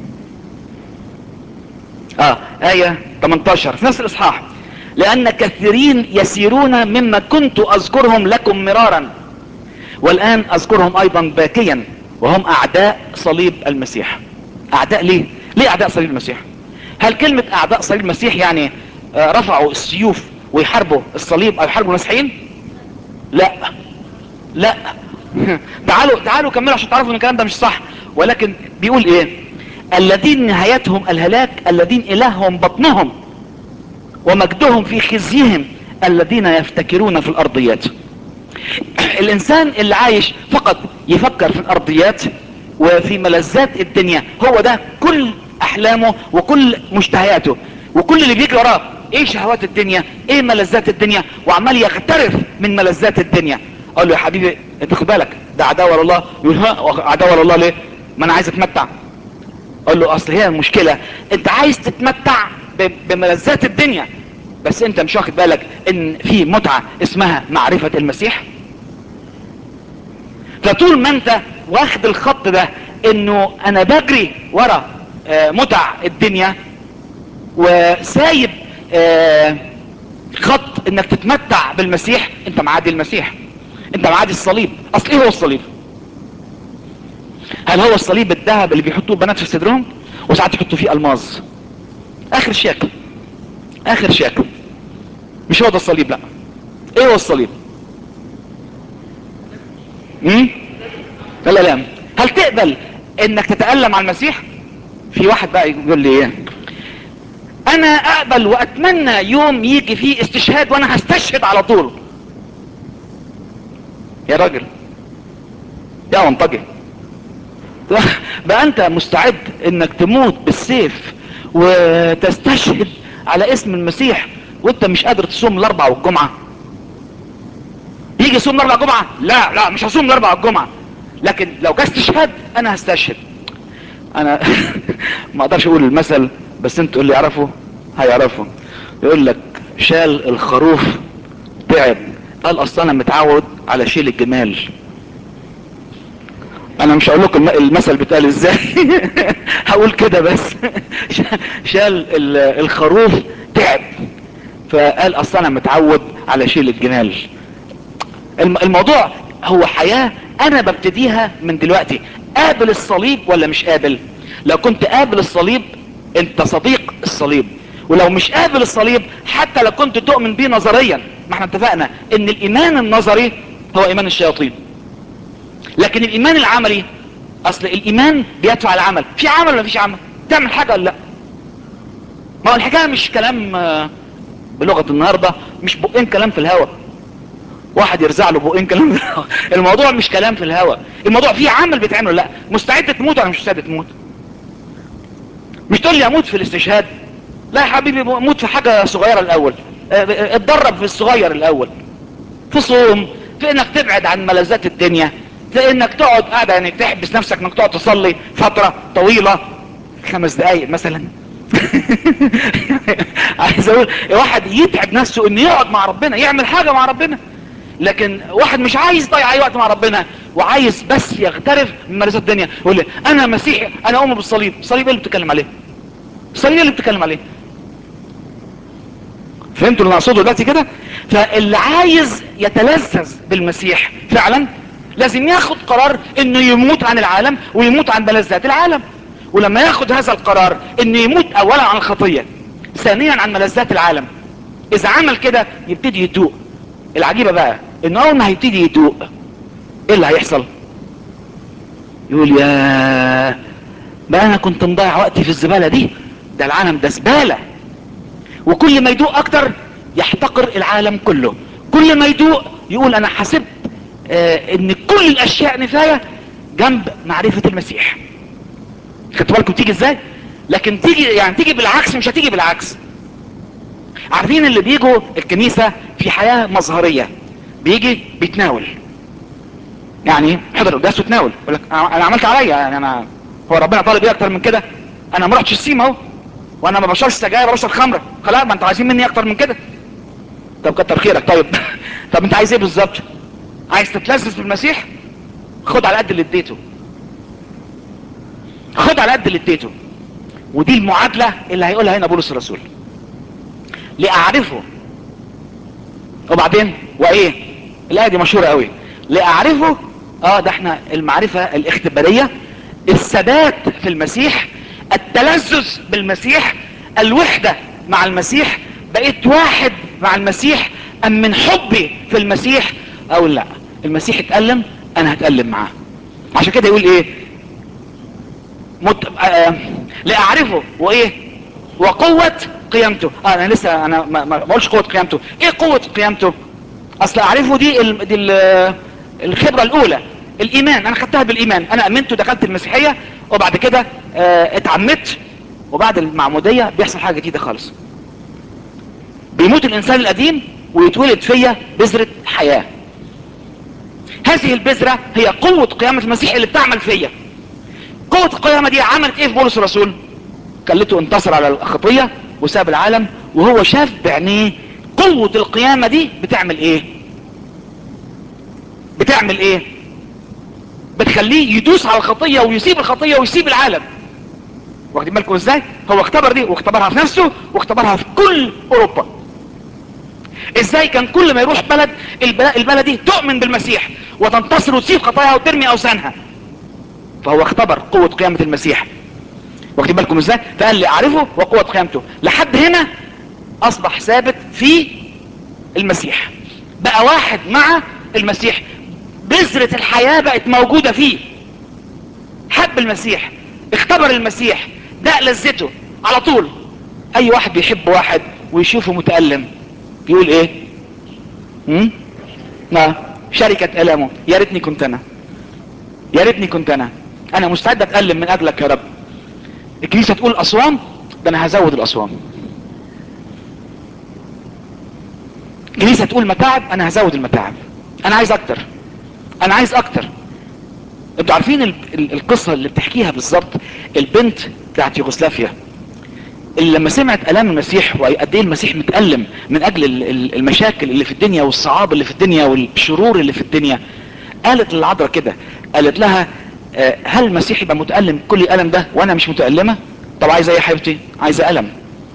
اه آية 18 في نفس الاصحاح لان كثيرين يسيرون مما كنت اذكرهم لكم مرارا والان اذكرهم ايضا باكيا وهم اعداء صليب المسيح اعداء ليه ليه اعداء صليب المسيح هل كلمة اعداء صليب المسيح يعني آه رفعوا السيوف ويحاربوا الصليب او يحاربوا المسيحيين لا لا تعالوا تعالوا كملوا عشان تعرفوا ان الكلام ده مش صح ولكن بيقول ايه الذين نهايتهم الهلاك الذين الههم بطنهم ومجدهم في خزيهم الذين يفتكرون في الارضيات الانسان اللي عايش فقط يفكر في الارضيات وفي ملذات الدنيا هو ده كل احلامه وكل مشتهياته وكل اللي بيجري وراه ايه شهوات الدنيا ايه ملذات الدنيا وعمال يغترف من ملذات الدنيا اقول له يا حبيبي انت خد بالك ده عداوه لله يقول ها عداوه لله ليه ما انا عايز اتمتع اقول له اصل هي المشكله انت عايز تتمتع ب- بملذات الدنيا بس انت مش واخد بالك ان في متعه اسمها معرفه المسيح فطول ما انت واخد الخط ده انه انا بجري ورا آه، متع الدنيا وسايب آه، خط انك تتمتع بالمسيح انت معادي المسيح انت معادي الصليب اصل ايه هو الصليب هل هو الصليب الذهب اللي بيحطوه البنات في صدرهم وساعات يحطوا فيه الماظ اخر شكل اخر شكل مش هو ده الصليب لا ايه هو الصليب امم لا لا لا هل تقبل انك تتألم على المسيح في واحد بقى يقول لي ايه انا اقبل واتمنى يوم يجي فيه استشهاد وانا هستشهد على طول يا راجل يا منطقي بقى انت مستعد انك تموت بالسيف وتستشهد على اسم المسيح وانت مش قادر تصوم الاربع والجمعة يجي يصوم الاربع والجمعة لا لا مش هصوم الاربع والجمعة لكن لو جه استشهاد انا هستشهد انا ما اقدرش اقول المثل بس انتوا اللي يعرفوا هيعرفوا يقول لك شال الخروف تعب قال اصل انا متعود على شيل الجمال انا مش هقول لكم المثل بيتقال ازاي هقول كده بس شال ال- الخروف تعب فقال اصل انا متعود على شيل الجمال الم- الموضوع هو حياة انا ببتديها من دلوقتي قابل الصليب ولا مش قابل لو كنت قابل الصليب انت صديق الصليب ولو مش قابل الصليب حتى لو كنت تؤمن بيه نظريا ما احنا اتفقنا ان الايمان النظري هو ايمان الشياطين لكن الايمان العملي اصل الايمان بيدفع العمل في عمل ولا مفيش عمل تعمل حاجة ولا لا ما هو الحكاية مش كلام آه، بلغة النهاردة مش بقين كلام في الهوا واحد يرزع له بقين كلام في الهوا الموضوع مش كلام في الهوا الموضوع فيه عمل بيتعمل ولا لا مستعد تموت ولا مش مستعد تموت مش تقول لي اموت في الاستشهاد لا يا حبيبي موت في حاجة صغيرة الاول اه، اه، اتدرب في الصغير الاول في صوم في انك تبعد عن ملذات الدنيا في انك تقعد قاعد يعني تحبس نفسك انك تقعد تصلي فترة طويلة خمس دقايق مثلا عايز اقول واحد يتعب نفسه انه يقعد مع ربنا يعمل حاجة مع ربنا لكن واحد مش عايز يضيع اي وقت مع ربنا وعايز بس يغترف من ملذات الدنيا يقول لي انا مسيحي انا اؤمن بالصليب الصليب ايه اللي بتتكلم عليه الصليب ايه اللي بتتكلم عليه فهمتوا اللي اقصده دلوقتي كده فاللي عايز يتلذذ بالمسيح فعلا لازم ياخد قرار انه يموت عن العالم ويموت عن ملذات العالم ولما ياخد هذا القرار انه يموت اولا عن الخطية ثانيا عن ملذات العالم اذا عمل كده يبتدي يدوق العجيبة بقى انه اول ما هيبتدي يدوق ايه اللي هيحصل يقول يا بقى انا كنت مضيع وقتي في الزبالة دي ده العالم ده زبالة وكل ما يدوق اكتر يحتقر العالم كله كل ما يدوق يقول انا حسبت آه ان كل الاشياء نفاية جنب معرفة المسيح خدتوا بالكم تيجي ازاي لكن تيجي يعني تيجي بالعكس مش هتيجي بالعكس عارفين اللي بيجوا الكنيسة في حياة مظهرية بيجي بيتناول يعني حضر القداس وتناول يقول لك انا عملت عليا يعني انا هو ربنا طالب ايه اكتر من كده انا ما رحتش السيما اهو وانا ما بشربش سجاير بشرب خمره خلاص ما انتوا عايزين مني اكتر من كده طب كتر خيرك طيب طب انت عايز ايه بالظبط عايز تتلذذ بالمسيح خد على قد اللي اديته خد على قد اللي اديته ودي المعادله اللي هيقولها هنا بولس الرسول لاعرفه وبعدين وايه الايه دي مشهوره قوي لاعرفه اه ده احنا المعرفه الاختباريه الثبات في المسيح التلذذ بالمسيح الوحده مع المسيح بقيت واحد مع المسيح ام من حبي في المسيح او لا المسيح اتألم انا هتألم معاه عشان كده يقول ايه مت... آه... لاعرفه وايه وقوة قيامته آه انا لسه انا ما ما بقولش قوة قيامته ايه قوة قيامته اصل اعرفه دي ال... دي ال... الخبرة الاولى الايمان انا خدتها بالايمان انا امنت ودخلت المسيحية وبعد كده آه اتعمدت وبعد المعمودية بيحصل حاجة جديدة خالص بيموت الانسان القديم ويتولد فيا بذرة حياة هذه البذرة هي قوة قيامة المسيح اللي بتعمل فيا قوة القيامة دي عملت ايه في بولس الرسول خلته انتصر على الخطية وساب العالم وهو شاف بعينيه قوة القيامة دي بتعمل ايه بتعمل ايه بتخليه يدوس على الخطية ويسيب الخطية ويسيب العالم واخدين بالكم ازاي هو اختبر دي واختبرها في نفسه واختبرها في كل اوروبا ازاي كان كل ما يروح بلد البلد, البلد دي تؤمن بالمسيح وتنتصر وتسيب خطاياها وترمي اوثانها فهو اختبر قوة قيامة المسيح واخدين بالكم ازاي فقال لي اعرفه وقوة قيامته لحد هنا اصبح ثابت في المسيح بقى واحد مع المسيح بذرة الحياة بقت موجودة فيه حب المسيح اختبر المسيح ده لذته على طول اي واحد بيحب واحد ويشوفه متألم يقول ايه هم؟ ما شركة ألامه يا ريتني كنت انا يا ريتني كنت انا انا مستعد اتألم من اجلك يا رب الكنيسة تقول اصوام ده انا هزود الاصوام الكنيسة تقول متاعب انا هزود المتاعب انا عايز اكتر انا عايز اكتر انتوا عارفين ال- ال- القصة اللي بتحكيها بالظبط البنت بتاعت يوغوسلافيا اللي لما سمعت الام المسيح وقد ايه المسيح متألم من اجل ال- ال- المشاكل اللي في الدنيا والصعاب اللي في الدنيا والشرور اللي في الدنيا قالت للعذراء كده قالت لها آه، هل المسيح يبقى متألم كل الالم ده وانا مش متألمة طب عايزة ايه يا حبيبتي عايزة الم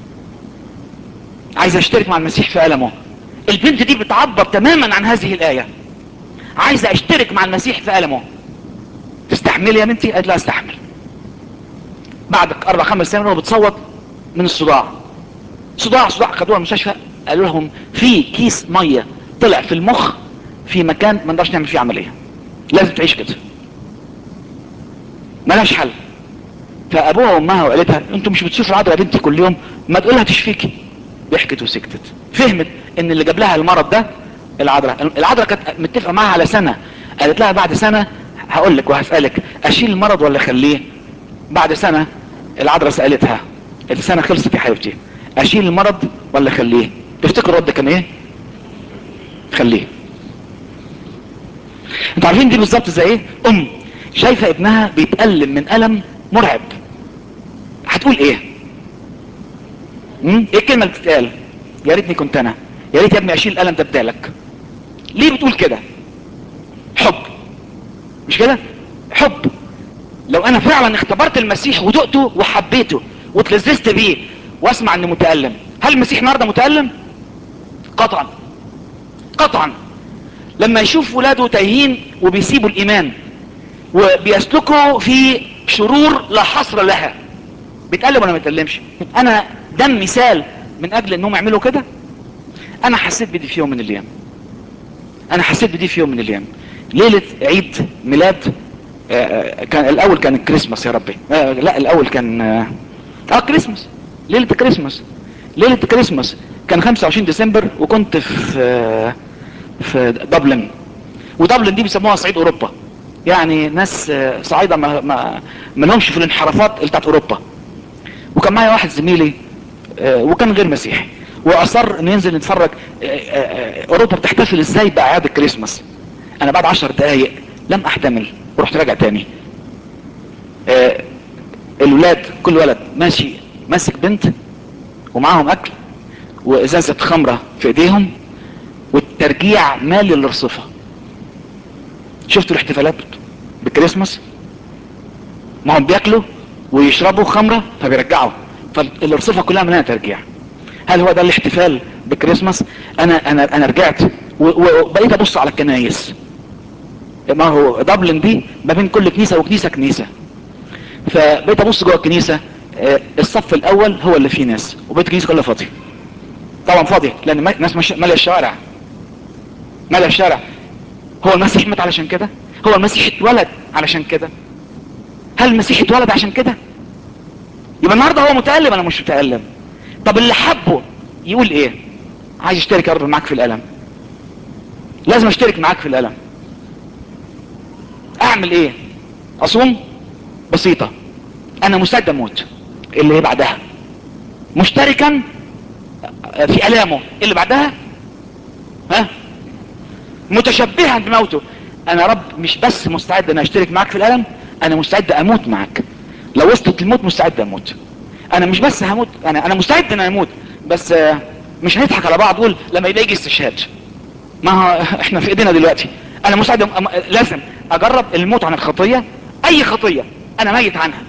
عايزة اشترك مع المسيح في المه البنت دي بتعبر تماما عن هذه الاية عايزة اشترك مع المسيح في المه تستحملي يا بنتي قالت لا استحمل بعد اربع خمس سنين وهو بتصوت من الصداع صداع صداع خدوها المستشفى قالوا لهم في كيس ميه طلع في المخ في مكان ما نقدرش نعمل فيه عمليه لازم تعيش كده ملهاش حل فابوها وامها وقالتها انتوا مش بتشوفوا العذراء يا بنتي كل يوم ما تقولها تشفيكي ضحكت وسكتت فهمت ان اللي جاب لها المرض ده العذراء العذراء كانت متفقه معاها على سنه قالت لها بعد سنه هقول لك وهسالك اشيل المرض ولا اخليه بعد سنه العذراء سالتها السنه خلصت يا حبيبتي اشيل المرض ولا اخليه تفتكر الرد كان ايه خليه انتوا عارفين دي بالظبط زي ايه ام شايفه ابنها بيتالم من الم مرعب هتقول ايه مم؟ ايه الكلمه اللي بتتقال يا ريتني كنت انا يا ريت يا ابني اشيل الالم ده بدالك ليه بتقول كده حب مش كده حب لو انا فعلا اختبرت المسيح ودقته وحبيته واتلذذت بيه واسمع انه متألم هل المسيح النهارده متألم قطعا قطعا لما يشوف ولاده تايهين وبيسيبوا الايمان وبيسلكوا في شرور لا حصر لها بيتألم ولا ما بيتألمش انا ده مثال من اجل انهم يعملوا كده انا حسيت بدي في يوم من الايام انا حسيت بدي في يوم من الايام ليلة عيد ميلاد آه، آه، كان الاول كان الكريسماس يا ربي آه، لا الاول كان اه آه، كريسماس ليلة الكريسماس ليلة الكريسماس كان 25 ديسمبر وكنت في آه، في دبلن ودبلن دي بيسموها صعيد اوروبا يعني ناس آه، صعايدة ما ما ما لهمش في الانحرافات بتاعت اوروبا وكان معايا واحد زميلي آه، وكان غير مسيحي واصر انه ينزل نتفرج آه، آه، آه، اوروبا بتحتفل ازاي باعياد الكريسماس انا بعد عشر دقايق لم احتمل ورحت راجع تاني آه، الولاد كل ولد ماشي ماسك بنت ومعاهم اكل وازازة خمرة في ايديهم والترجيع مالي للرصفة شفتوا الاحتفالات بالكريسماس ما هم بياكلوا ويشربوا خمرة فبيرجعوا فالرصفة كلها مليانة ترجيع هل هو ده الاحتفال بالكريسماس انا انا انا رجعت و- وبقيت ابص على الكنايس ما هو دبلن دي ما بين كل كنيسة وكنيسة كنيسة فبقيت ابص جوه الكنيسة آه، الصف الاول هو اللي فيه ناس وبقيت الكنيسة كلها فاضية طبعا فاضية لان ما- ناس مش- مالية الشوارع مالية الشارع هو المسيح مات علشان كده هو المسيح اتولد علشان كده هل المسيح اتولد عشان كده يبقى النهارده هو متألم انا مش متألم طب اللي حبه يقول ايه عايز اشترك يا رب معاك في الالم لازم اشترك معاك في الالم اعمل ايه اصوم بسيطة انا مستعد اموت اللي هي بعدها مشتركا في الامه اللي بعدها ها متشبها بموته انا رب مش بس مستعد ان اشترك معاك في الالم انا مستعد اموت معاك لو وصلت الموت مستعد اموت انا مش بس هموت انا انا مستعد ان اموت بس آه، مش هنضحك على بعض نقول لما يبقى يجي استشهاد ما هو احنا في ايدينا دلوقتي انا مستعد أم... أم- لازم اجرب الموت عن الخطيه اي خطيه انا ميت عنها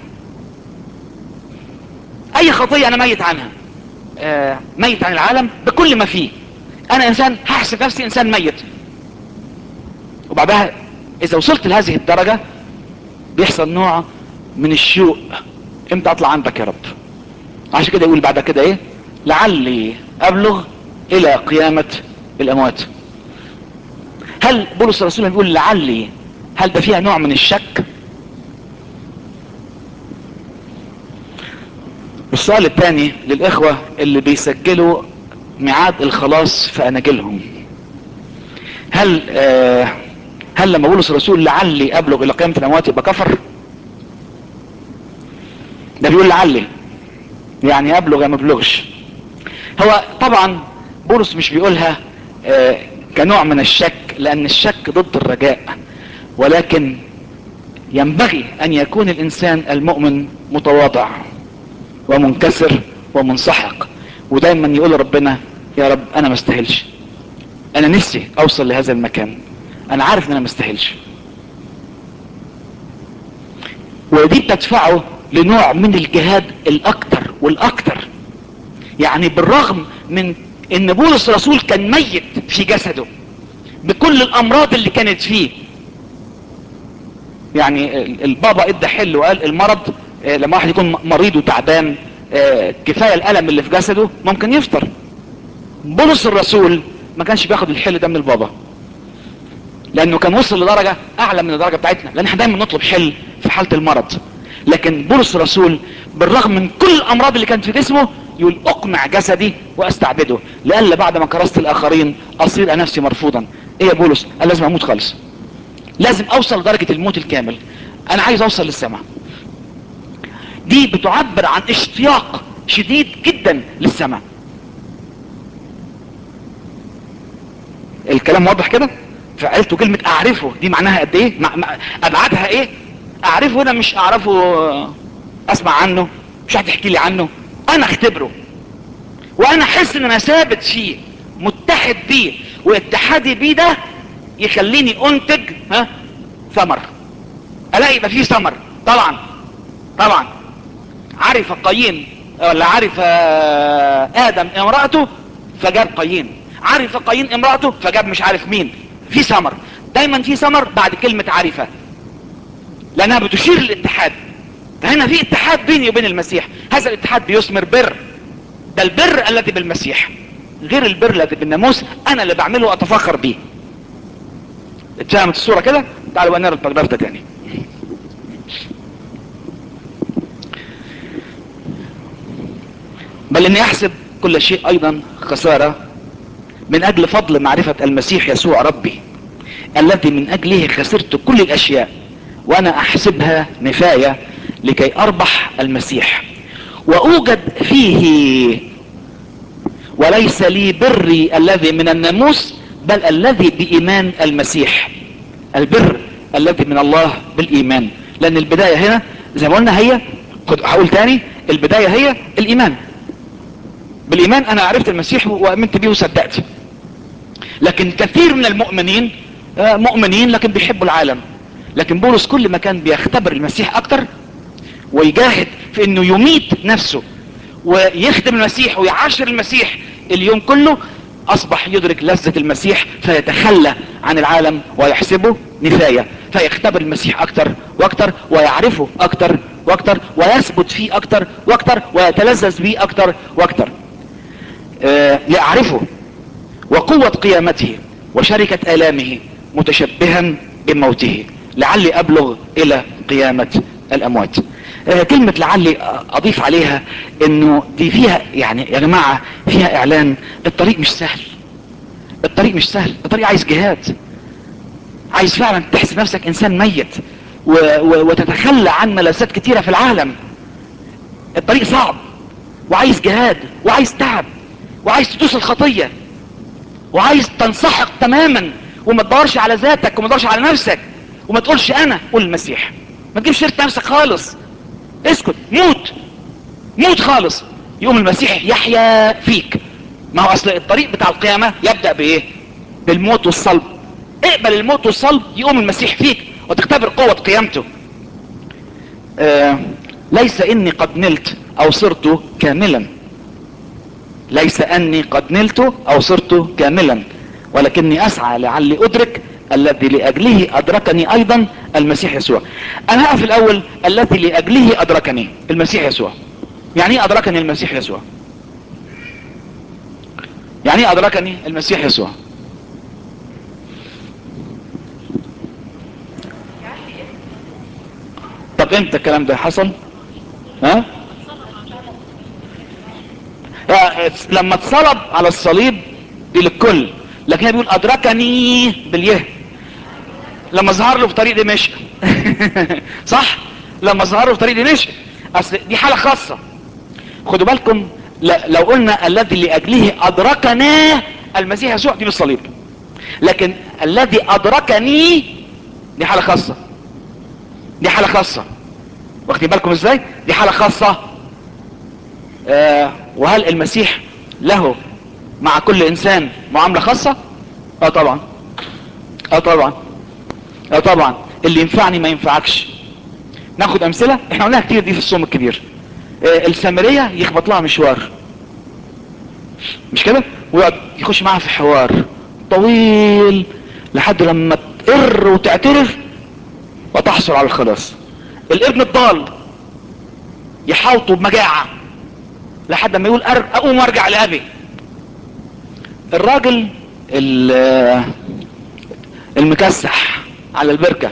اي خطيه انا ميت عنها آه، ميت عن العالم بكل ما فيه انا انسان هحسب نفسي انسان ميت وبعدها اذا وصلت لهذه الدرجة بيحصل نوع من الشوق امتى اطلع عندك يا رب عشان كده يقول بعد كده ايه لعلي ابلغ الى قيامة الاموات هل بولس الرسول بيقول لعلي هل ده فيها نوع من الشك السؤال الثاني للاخوة اللي بيسجلوا ميعاد الخلاص في اناجيلهم هل آه هل لما بولس الرسول لعلي ابلغ الى قيامة الاموات يبقى كفر ده بيقول لعلي يعني ابلغ يا ما ابلغش هو طبعا بولس مش بيقولها آه كنوع من الشك لان الشك ضد الرجاء ولكن ينبغي ان يكون الانسان المؤمن متواضع ومنكسر ومنسحق ودايما يقول ربنا يا رب انا ما استاهلش انا نفسي اوصل لهذا المكان انا عارف ان انا ما استاهلش ودي بتدفعه لنوع من الجهاد الاكتر والاكتر يعني بالرغم من ان بولس الرسول كان ميت في جسده بكل الامراض اللي كانت فيه يعني البابا ادى حل وقال المرض آه، لما واحد يكون مريض وتعبان آه، كفايه الالم اللي في جسده ممكن يفطر بولس الرسول ما كانش بياخد الحل ده من البابا لانه كان وصل لدرجه اعلى من الدرجه بتاعتنا لان احنا دايما نطلب حل في حاله المرض لكن بولس الرسول بالرغم من كل الامراض اللي كانت في جسمه يقول اقمع جسدي واستعبده لئلا بعد ما كرست الاخرين اصير أنا نفسي مرفوضا ايه يا بولس قال لازم اموت خالص لازم اوصل لدرجه الموت الكامل انا عايز اوصل للسماء دي بتعبر عن اشتياق شديد جدا للسماء الكلام واضح كده فعلته كلمة اعرفه دي معناها قد ايه مع... مع... ابعادها ايه اعرفه هنا مش اعرفه آه، اسمع عنه مش حد يحكي لي عنه انا اختبره وانا احس ان انا ثابت فيه متحد بيه واتحادي بيه ده يخليني انتج ها ثمر الاقي يبقى فيه ثمر طبعا طبعا عرف قايين ولا عرف آه، ادم امرأته فجاب قايين عرف قايين امرأته فجاب مش عارف مين في ثمر دايما في ثمر بعد كلمة عرفة لانها بتشير للاتحاد فهنا في اتحاد بيني وبين المسيح هذا الاتحاد بيثمر بر ده البر الذي بالمسيح غير البر الذي بالناموس انا اللي بعمله واتفخر بيه اتفهمت الصورة كده تعالوا بقى نقرا البراجراف ده تاني بل اني احسب كل شيء ايضا خسارة من اجل فضل معرفة المسيح يسوع ربي الذي من اجله خسرت كل الاشياء وانا احسبها نفاية لكي اربح المسيح واوجد فيه وليس لي بري الذي من الناموس بل الذي بايمان المسيح البر الذي من الله بالايمان لان البداية هنا زي ما قلنا هي خد- هقول تاني البداية هي الايمان بالايمان انا عرفت المسيح وامنت بيه وصدقت لكن كثير من المؤمنين آه، مؤمنين لكن بيحبوا العالم لكن بولس كل ما كان بيختبر المسيح اكتر ويجاهد في انه يميت نفسه ويخدم المسيح ويعاشر المسيح اليوم كله اصبح يدرك لذة المسيح فيتخلى عن العالم ويحسبه نفاية فيختبر المسيح اكتر واكتر ويعرفه اكتر واكتر ويثبت فيه اكتر واكتر ويتلذذ بيه اكتر واكتر آه لاعرفه وقوة قيامته وشركة آلامه متشبها بموته لعلي ابلغ الى قيامة الاموات آه، كلمة لعلي اضيف عليها انه دي فيها يعني يا جماعة فيها اعلان الطريق مش سهل الطريق مش سهل الطريق عايز جهاد عايز فعلا تحس نفسك انسان ميت و... و... وتتخلى عن ملذات كتيرة في العالم الطريق صعب وعايز جهاد وعايز تعب وعايز تدوس الخطية وعايز تنسحق تماما وما تدورش على ذاتك وما تدورش على نفسك وما تقولش انا قول المسيح ما تجيبش سيره نفسك خالص اسكت موت موت خالص يقوم المسيح يحيا فيك ما هو اصل الطريق بتاع القيامة يبدأ بايه بالموت والصلب اقبل الموت والصلب يقوم المسيح فيك وتختبر قوة قيامته آه ليس اني قد نلت او صرت كاملا ليس اني قد نلت او صرت كاملا ولكني اسعى لعلي ادرك الذي لاجله ادركني ايضا المسيح يسوع انا هقف الاول الذي لاجله ادركني المسيح يسوع يعني ايه ادركني المسيح يسوع يعني ايه ادركني المسيح يسوع طب امتى الكلام ده حصل ها آه، لما اتصلب على الصليب دي للكل لكن هي بيقول ادركني باليه لما ظهر له في طريق دمشق صح لما ظهر له في طريق دمشق اصل دي حاله خاصه خدوا بالكم ل- لو قلنا الذي لاجله ادركنا المسيح يسوع دي بالصليب لكن الذي ادركني دي حاله خاصه دي حاله خاصه واخدين بالكم ازاي دي حاله خاصه آه وهل المسيح له مع كل انسان معامله خاصه اه طبعا اه طبعا اه طبعا اللي ينفعني ما ينفعكش ناخد امثله احنا قلناها كتير دي في الصوم الكبير آه السامريه يخبط لها مشوار مش كده ويقعد يخش معاها في حوار طويل لحد لما تقر وتعترف وتحصل على الخلاص الابن الضال يحاوطه بمجاعة لحد ما يقول أر- اقوم وارجع لابي الراجل ال- المكسح على البركة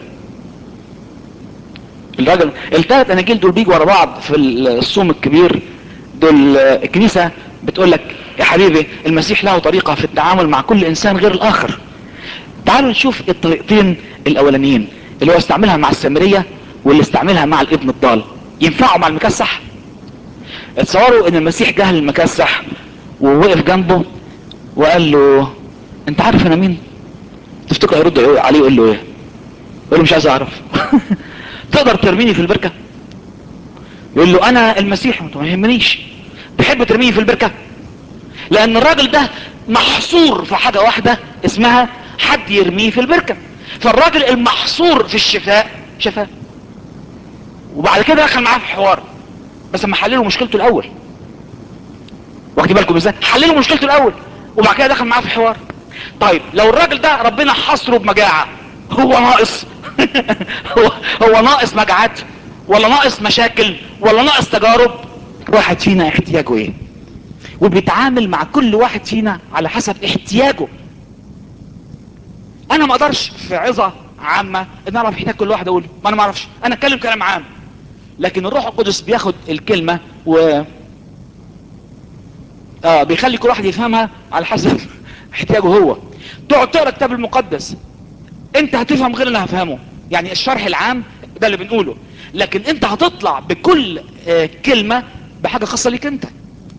الراجل الثلاث اناجيل دول بيجوا ورا بعض في الصوم الكبير دول الكنيسة بتقول لك يا حبيبي المسيح له طريقة في التعامل مع كل انسان غير الاخر تعالوا نشوف الطريقتين الاولانيين اللي هو استعملها مع السامرية واللي استعملها مع الابن الضال ينفعوا مع المكسح اتصوروا ان المسيح جه للمكسح ووقف جنبه وقال له انت عارف انا مين تفتكر هيرد عليه يقول له ايه يقول له مش عايز اعرف تقدر ترميني في البركة يقول له انا المسيح انت ما يهمنيش تحب ترميني في البركة لان الراجل ده محصور في حاجة واحدة اسمها حد يرميه في البركة فالراجل المحصور في الشفاء شفاه وبعد كده دخل معاه في حوار بس اما حللوا مشكلته الاول واخدين بالكم ازاي حللوا مشكلته الاول وبعد كده دخل معاه في حوار طيب لو الراجل ده ربنا حصره بمجاعة هو ناقص هو هو ناقص مجاعات ولا ناقص مشاكل ولا ناقص تجارب واحد فينا احتياجه ايه وبيتعامل مع كل واحد فينا على حسب احتياجه انا ما اقدرش في عظة عامة ان اعرف احتياج كل واحد اقول ما انا ما اعرفش انا اتكلم كلام عام لكن الروح القدس بياخد الكلمة و اه بيخلي كل واحد يفهمها على حسب احتياجه هو تقعد تقرا الكتاب المقدس انت هتفهم غير اللي هفهمه يعني الشرح العام ده اللي بنقوله لكن انت هتطلع بكل آه كلمة بحاجة خاصة ليك انت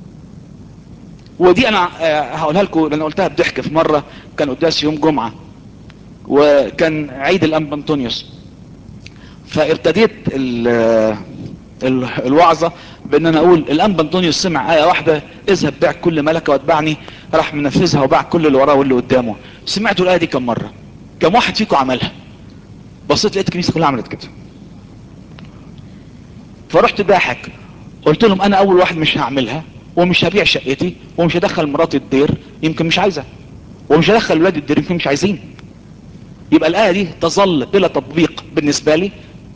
ودي انا آه هقولها لكم لان قلتها بضحك في مرة كان قداس يوم جمعة وكان عيد الانبا انطونيوس فابتديت ال ال الوعظة بان انا اقول الانبا انطونيوس سمع آية واحدة اذهب بيع كل ملكة واتبعني راح منفذها وباع كل اللي وراه واللي قدامه سمعتوا الآية دي كم مرة كم واحد فيكم عملها بصيت لقيت الكنيسة كلها عملت كده فرحت ضاحك قلت لهم انا اول واحد مش هعملها ومش هبيع شقتي ومش هدخل مراتي الدير يمكن مش عايزة ومش هدخل ولادي الدير يمكن مش عايزين يبقى الآية دي تظل بلا تطبيق بالنسبة لي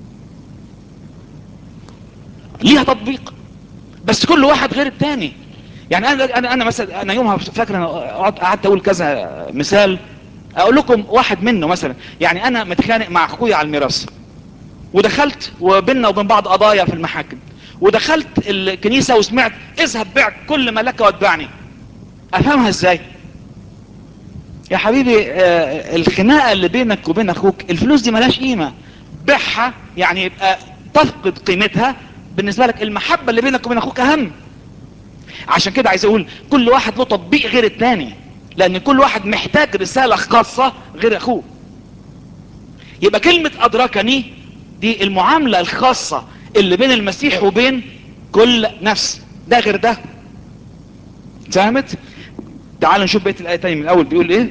ليها تطبيق بس كل واحد غير التاني يعني انا انا انا مثلا انا يومها فاكر انا قعدت اقول كذا مثال اقول لكم واحد منه مثلا يعني انا متخانق مع اخويا على الميراث ودخلت وبيننا وبين بعض قضايا في المحاكم ودخلت الكنيسة وسمعت اذهب بيع كل ما لك واتبعني افهمها ازاي يا حبيبي آه الخناقة اللي بينك وبين اخوك الفلوس دي ملاش قيمة بيعها يعني يبقى تفقد قيمتها بالنسبة لك المحبة اللي بينك وبين اخوك اهم عشان كده عايز اقول كل واحد له تطبيق غير التاني لان كل واحد محتاج رسالة خاصة غير اخوه يبقى كلمة ادركني دي المعاملة الخاصة اللي بين المسيح وبين كل نفس ده غير ده فهمت تعالوا نشوف بيت الآية تاني من الأول بيقول إيه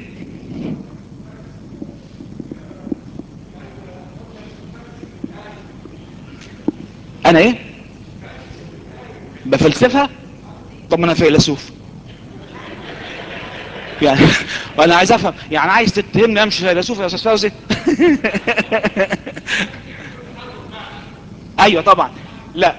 أنا إيه بفلسفة طب ما أنا فيلسوف يعني وانا عايز افهم يعني عايز تتهمني امشي فيلسوف يا استاذ فوزي ايوه طبعا لا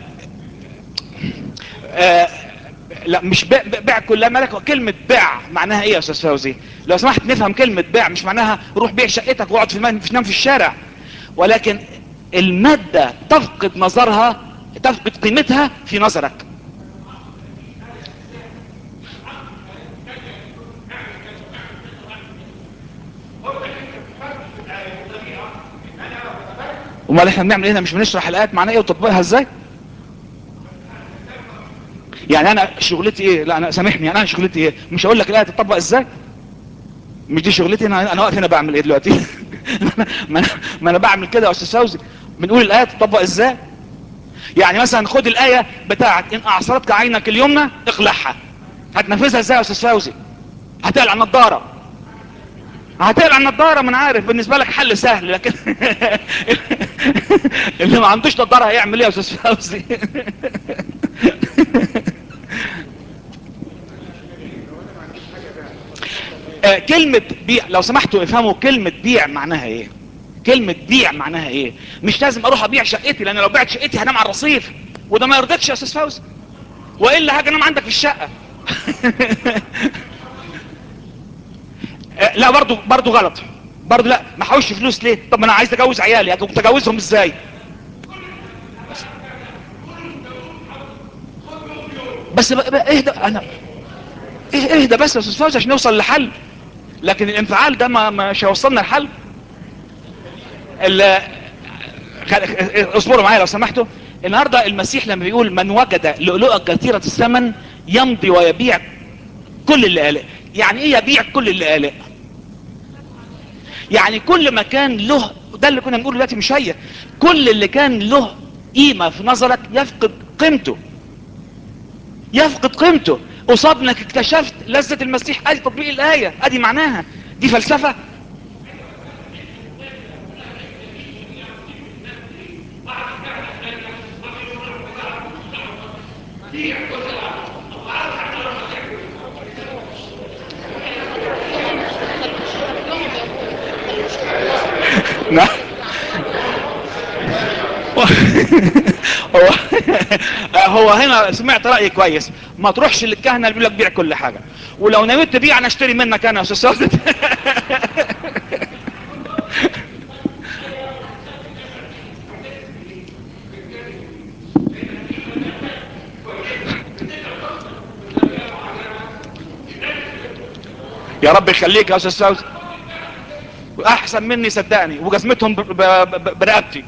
آه لا مش بيع, بيع كلها ملك كلمة بيع معناها ايه يا استاذ فوزي لو سمحت نفهم كلمة بيع مش معناها روح بيع شقتك واقعد في الم... نام في الشارع ولكن المادة تفقد نظرها تفقد قيمتها في نظرك امال احنا بنعمل ايه مش بنشرح الايات معناها ايه وتطبيقها ازاي يعني انا شغلتي ايه لا انا سامحني انا شغلتي ايه مش هقول لك الايه تطبق ازاي مش دي شغلتي انا انا واقف هنا بعمل ايه دلوقتي ما انا ما انا بعمل كده يا استاذ فوزي بنقول الايه تطبق ازاي يعني مثلا خد الايه بتاعت ان اعصرتك عينك اليمنى اقلعها هتنفذها ازاي يا استاذ فوزي هتقلع النضاره هتقلع النضاره من عارف بالنسبه لك حل سهل لكن اللي ما عندوش نضاره هيعمل ايه يا استاذ فوزي آه كلمة بيع لو سمحتوا افهموا كلمة بيع معناها ايه كلمة بيع معناها ايه مش لازم اروح ابيع شقتي لان لو بعت شقتي هنام على الرصيف وده ما يرضيكش يا استاذ فوزي والا هاجي انام عندك في الشقة آه لا برضو برضو غلط برضو لا ما حوش فلوس ليه طب ما انا عايز اجوز عيالي اجوزهم ازاي بس بقى بقى اهدى انا ايه اهدى بس يا استاذ فوزي عشان نوصل لحل لكن الانفعال ده ما مش هيوصلنا لحل اصبروا معايا لو سمحتوا النهارده المسيح لما بيقول من وجد لؤلؤه كثيره الثمن يمضي ويبيع كل اللي قاله يعني ايه يبيع كل اللي قاله يعني كل ما كان له ده اللي كنا بنقوله دلوقتي مش هي كل اللي كان له قيمه في نظرك يفقد قيمته يفقد قيمته قصاد انك اكتشفت لذة المسيح ادي تطبيق الاية ادي معناها دي فلسفة نعم هو هو هنا سمعت رأي كويس ما تروحش للكهنة اللي بيقول لك بيع كل حاجة ولو نويت تبيع انا اشتري منك انا يا استاذ سعد يا رب يخليك يا استاذ سعد احسن مني صدقني وجزمتهم برقبتي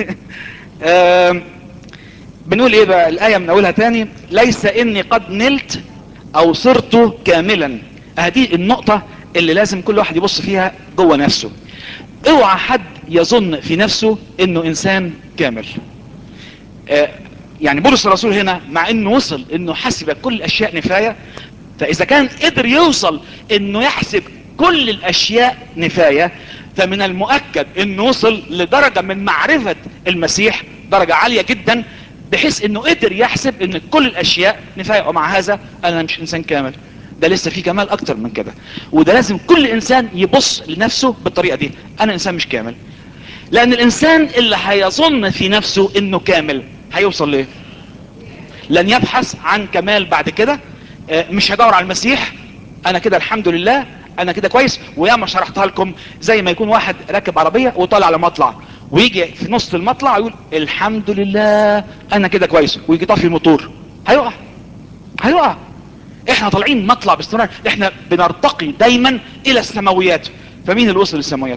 بنقول ايه بقى الايه من اولها تاني ليس اني قد نلت او صرت كاملا هذه النقطة اللي لازم كل واحد يبص فيها جوه نفسه اوعى حد يظن في نفسه انه انسان كامل آه يعني بولس الرسول هنا مع انه وصل انه حسب كل الاشياء نفاية فاذا كان قدر يوصل انه يحسب كل الاشياء نفاية فمن المؤكد انه وصل لدرجة من معرفة المسيح درجة عالية جدا بحيث انه قدر يحسب ان كل الاشياء نفاية ومع هذا انا مش انسان كامل ده لسه في كمال اكتر من كده وده لازم كل انسان يبص لنفسه بالطريقة دي انا انسان مش كامل لان الانسان اللي هيظن في نفسه انه كامل هيوصل ليه لن يبحث عن كمال بعد كده مش هدور على المسيح انا كده الحمد لله انا كده كويس وياما شرحتها لكم زي ما يكون واحد راكب عربية وطالع على مطلع ويجي في نص المطلع يقول الحمد لله انا كده كويس ويجي طافي الموتور هيقع هيقع احنا طالعين مطلع باستمرار احنا بنرتقي دايما الى السماويات فمين اللي وصل للسماويات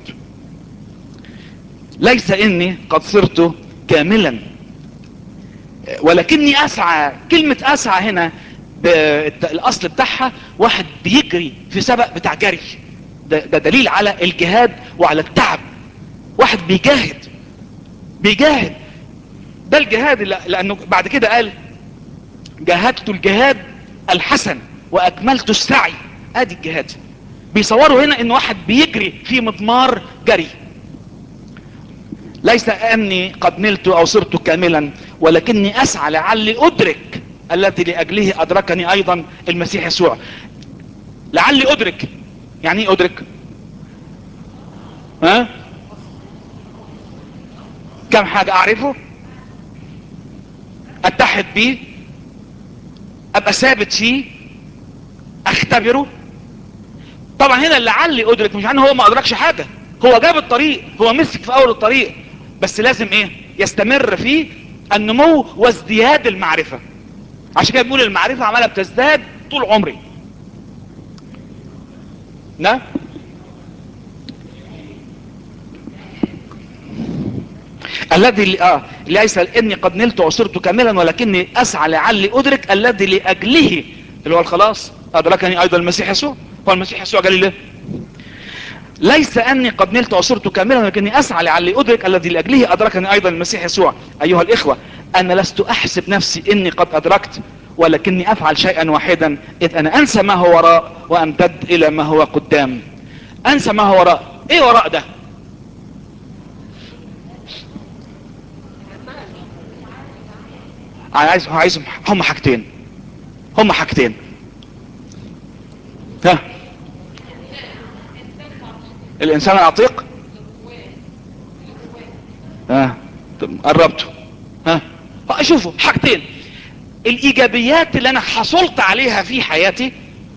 ليس اني قد صرت كاملا ولكني اسعى كلمة اسعى هنا الاصل بتاعها واحد بيجري في سبق بتاع جري ده, ده دليل على الجهاد وعلى التعب واحد بيجاهد بيجاهد ده الجهاد اللي لانه بعد كده قال جاهدت الجهاد الحسن واكملت السعي ادي الجهاد بيصوروا هنا ان واحد بيجري في مضمار جري ليس اني قد نلت او صرت كاملا ولكني اسعى لعلي ادرك التي لاجله ادركني ايضا المسيح يسوع لعلي ادرك يعني ايه ادرك ها كم حاجة اعرفه اتحد بيه ابقى ثابت فيه اختبره طبعا هنا لعلي ادرك مش عنه هو ما ادركش حاجة هو جاب الطريق هو مسك في اول الطريق بس لازم ايه يستمر فيه النمو وازدياد المعرفة عشان كده بيقول المعرفة عمالة بتزداد طول عمري نعم الذي اه ليس اني قد نلت وصرت كاملا ولكني اسعى لعلي ادرك الذي لاجله اللي هو الخلاص ادركني ايضا المسيح يسوع هو المسيح يسوع قال لي ليه ليس اني قد نلت وصرت كاملا ولكني اسعى لعلي ادرك الذي لاجله ادركني ايضا المسيح يسوع ايها الاخوة انا لست احسب نفسي اني قد ادركت ولكني افعل شيئا واحدا اذ انا انسى ما هو وراء وامتد الى ما هو قدام انسى ما هو وراء ايه وراء ده عايز عايز هم حاجتين هم حاجتين ها الانسان العتيق ها قربته ها شوفوا حاجتين الايجابيات اللي انا حصلت عليها في حياتي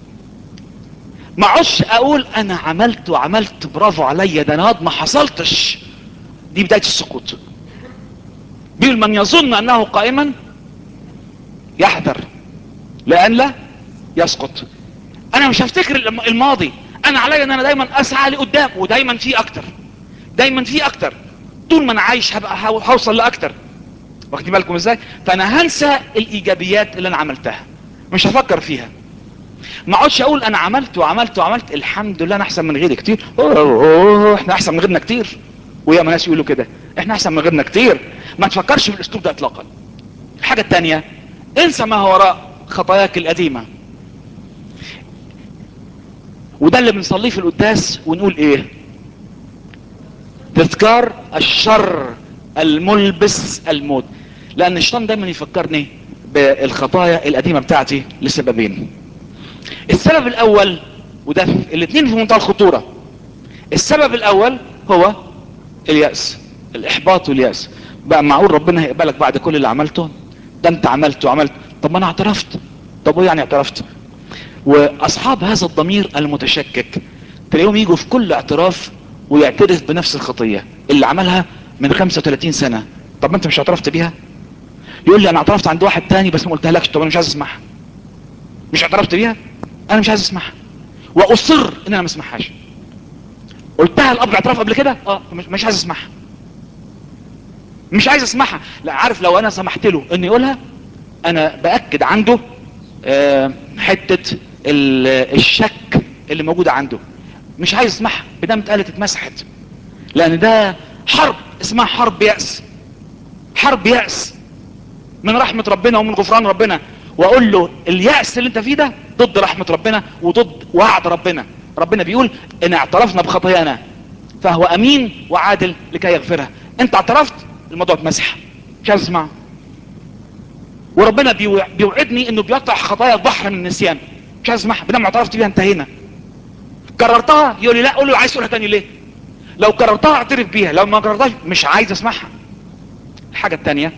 ما عش اقول انا عملت وعملت برافو عليا ده انا ما حصلتش دي بداية السقوط بيقول من يظن انه قائما يحذر لان لا يسقط انا مش هفتكر الماضي انا عليا ان انا دايما اسعى لقدام ودايما في اكتر دايما في اكتر طول ما انا عايش هبقى هوصل لاكتر واخدين بالكم ازاي فانا هنسى الايجابيات اللي انا عملتها مش هفكر فيها ما اقعدش اقول انا عملت وعملت وعملت الحمد لله انا احسن من غيري كتير أوه أوه احنا احسن من غيرنا كتير ويا ما ناس يقولوا كده احنا احسن من غيرنا كتير ما تفكرش بالاسلوب ده اطلاقا الحاجة التانية انسى ما هو وراء خطاياك القديمة وده اللي بنصليه في القداس ونقول ايه تذكار الشر الملبس الموت لان الشيطان دايما يفكرني بالخطايا القديمة بتاعتي لسببين السبب الاول وده الاثنين في منتهى الخطورة السبب الاول هو اليأس الاحباط واليأس بقى معقول ربنا هيقبلك بعد كل اللي عملته ده انت عملت وعملت طب ما انا اعترفت طب ايه يعني اعترفت واصحاب هذا الضمير المتشكك تلاقيهم يجوا في كل اعتراف ويعترف بنفس الخطية اللي عملها من 35 سنة طب ما انت مش اعترفت بيها يقول لي انا اعترفت عند واحد تاني بس ما قلتهالكش طب انا مش عايز اسمعها مش اعترفت بيها انا مش عايز اسمعها واصر ان انا ما اسمعهاش قلتها الاب اعتراف قبل كده اه مش عايز اسمعها مش عايز اسمعها لا عارف لو انا سمحت له ان يقولها انا باكد عنده آه حتة الشك اللي موجودة عنده مش عايز اسمعها بدام اتقالت اتمسحت لان ده حرب اسمها حرب يأس حرب يأس من رحمة ربنا ومن غفران ربنا واقول له اليأس اللي انت فيه ده ضد رحمة ربنا وضد وعد ربنا ربنا بيقول ان اعترفنا بخطايانا فهو امين وعادل لكي يغفرها انت اعترفت الموضوع اتمسح مش عايز اسمعه وربنا بيوعدني انه بيقطع خطايا البحر من النسيان مش عايز اسمعها بدل ما اعترفت بيها انتهينا كررتها يقول لي لا قول له عايز تقولها تاني ليه لو كررتها اعترف بيها لو ما كررتهاش مش عايز اسمعها الحاجة التانية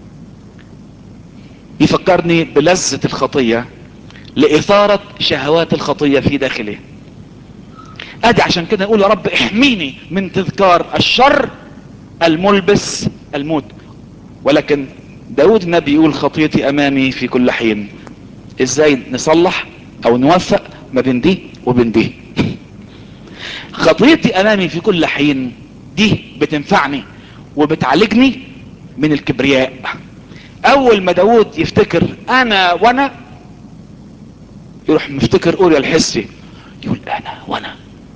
يفكرني بلذة الخطية لإثارة شهوات الخطية في داخله ادي عشان كده نقول يا رب احميني من تذكار الشر الملبس الموت ولكن داود النبي يقول خطيتي امامي في كل حين ازاي نصلح او نوفق ما بين دي وبين دي خطيتي امامي في كل حين دي بتنفعني وبتعالجني من الكبرياء اول ما داود يفتكر انا وانا يروح مفتكر اوريا الحسي يقول انا وانا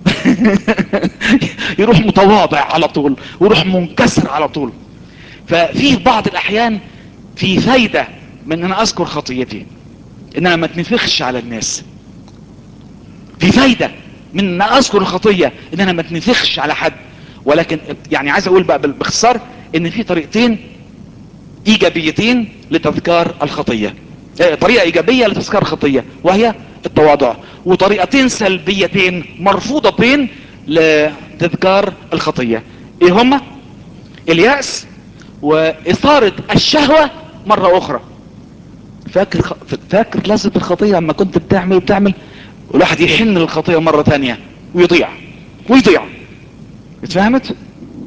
يروح متواضع على طول ويروح منكسر على طول ففي بعض الاحيان في فايدة من ان انا اذكر خطيتي ان انا ما اتنفخش على الناس في فايدة من ان أنا اذكر الخطية ان انا ما اتنفخش على حد ولكن يعني عايز اقول بقى باختصار ان في طريقتين ايجابيتين لتذكار الخطية اه، طريقة ايجابية لتذكار الخطية وهي التواضع وطريقتين سلبيتين مرفوضتين لتذكار الخطية ايه هما اليأس واثارة الشهوة مرة اخرى فاكر خ... فاكر لذة الخطية اما كنت بتعمل وبتعمل والواحد يحن للخطية مرة تانية ويضيع ويضيع اتفهمت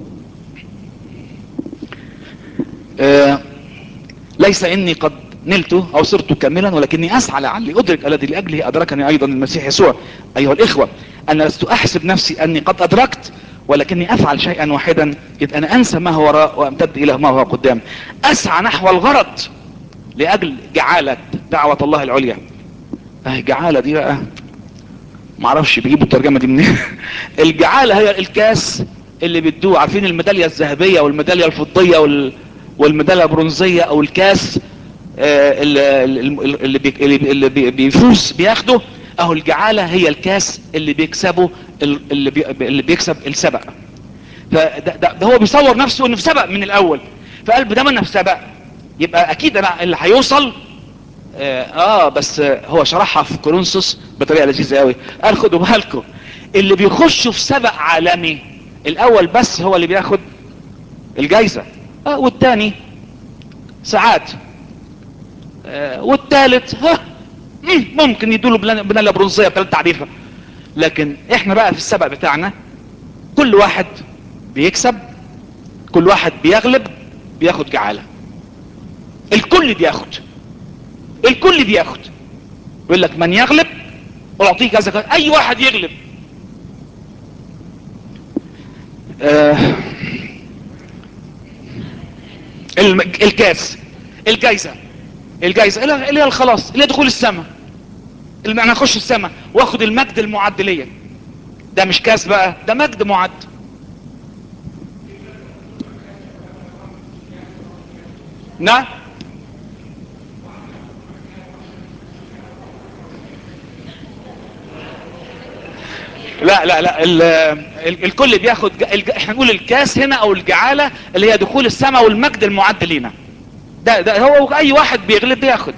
آه ليس اني قد نلته او صرت كاملا ولكني اسعى لعلي ادرك الذي لاجله ادركني ايضا المسيح يسوع ايها الاخوة انا لست احسب نفسي اني قد ادركت ولكني افعل شيئا واحدا اذ انا انسى ما هو وراء وامتد الى ما هو قدام اسعى نحو الغرض لاجل جعالة دعوة الله العليا اه جعالة دي بقى معرفش بيجيبوا الترجمة دي منين الجعالة هي الكاس اللي بيدوه عارفين الميدالية الذهبية والميدالية الفضية وال... والميدالية البرونزية او الكاس آه اللي, اللي, بي... اللي بي... بيفوز بياخده اهو الجعالة هي الكاس اللي بيكسبه اللي, بي... اللي بيكسب السبق فده ده ده هو بيصور نفسه انه في سبق من الاول فقال بدام انا في سبق يبقى اكيد انا اللي هيوصل آه, اه بس آه هو شرحها في كورنثوس بطريقه لذيذه قوي قال خدوا بالكم اللي بيخشوا في سبق عالمي الاول بس هو اللي بياخد الجايزه اه والتاني ساعات آه والتالت ها ممكن يدوله بنالة برونزية بثلاث تعريفة لكن احنا بقى في السبق بتاعنا كل واحد بيكسب كل واحد بيغلب بياخد جعالة الكل بياخد الكل بياخد يقول لك من يغلب اعطيه كذا كذا اي واحد يغلب آه الكاس الجايزة الجايزة اللي هي الخلاص اللي هي دخول السماء اللي انا اخش السماء واخد المجد المعد ليا ده مش كاس بقى ده مجد معد نعم لا لا لا ال ال الكل بياخد ال احنا نقول الكاس هنا او الجعالة اللي هي دخول السماء والمجد المعد لينا ده ده هو اي واحد بيغلب بياخد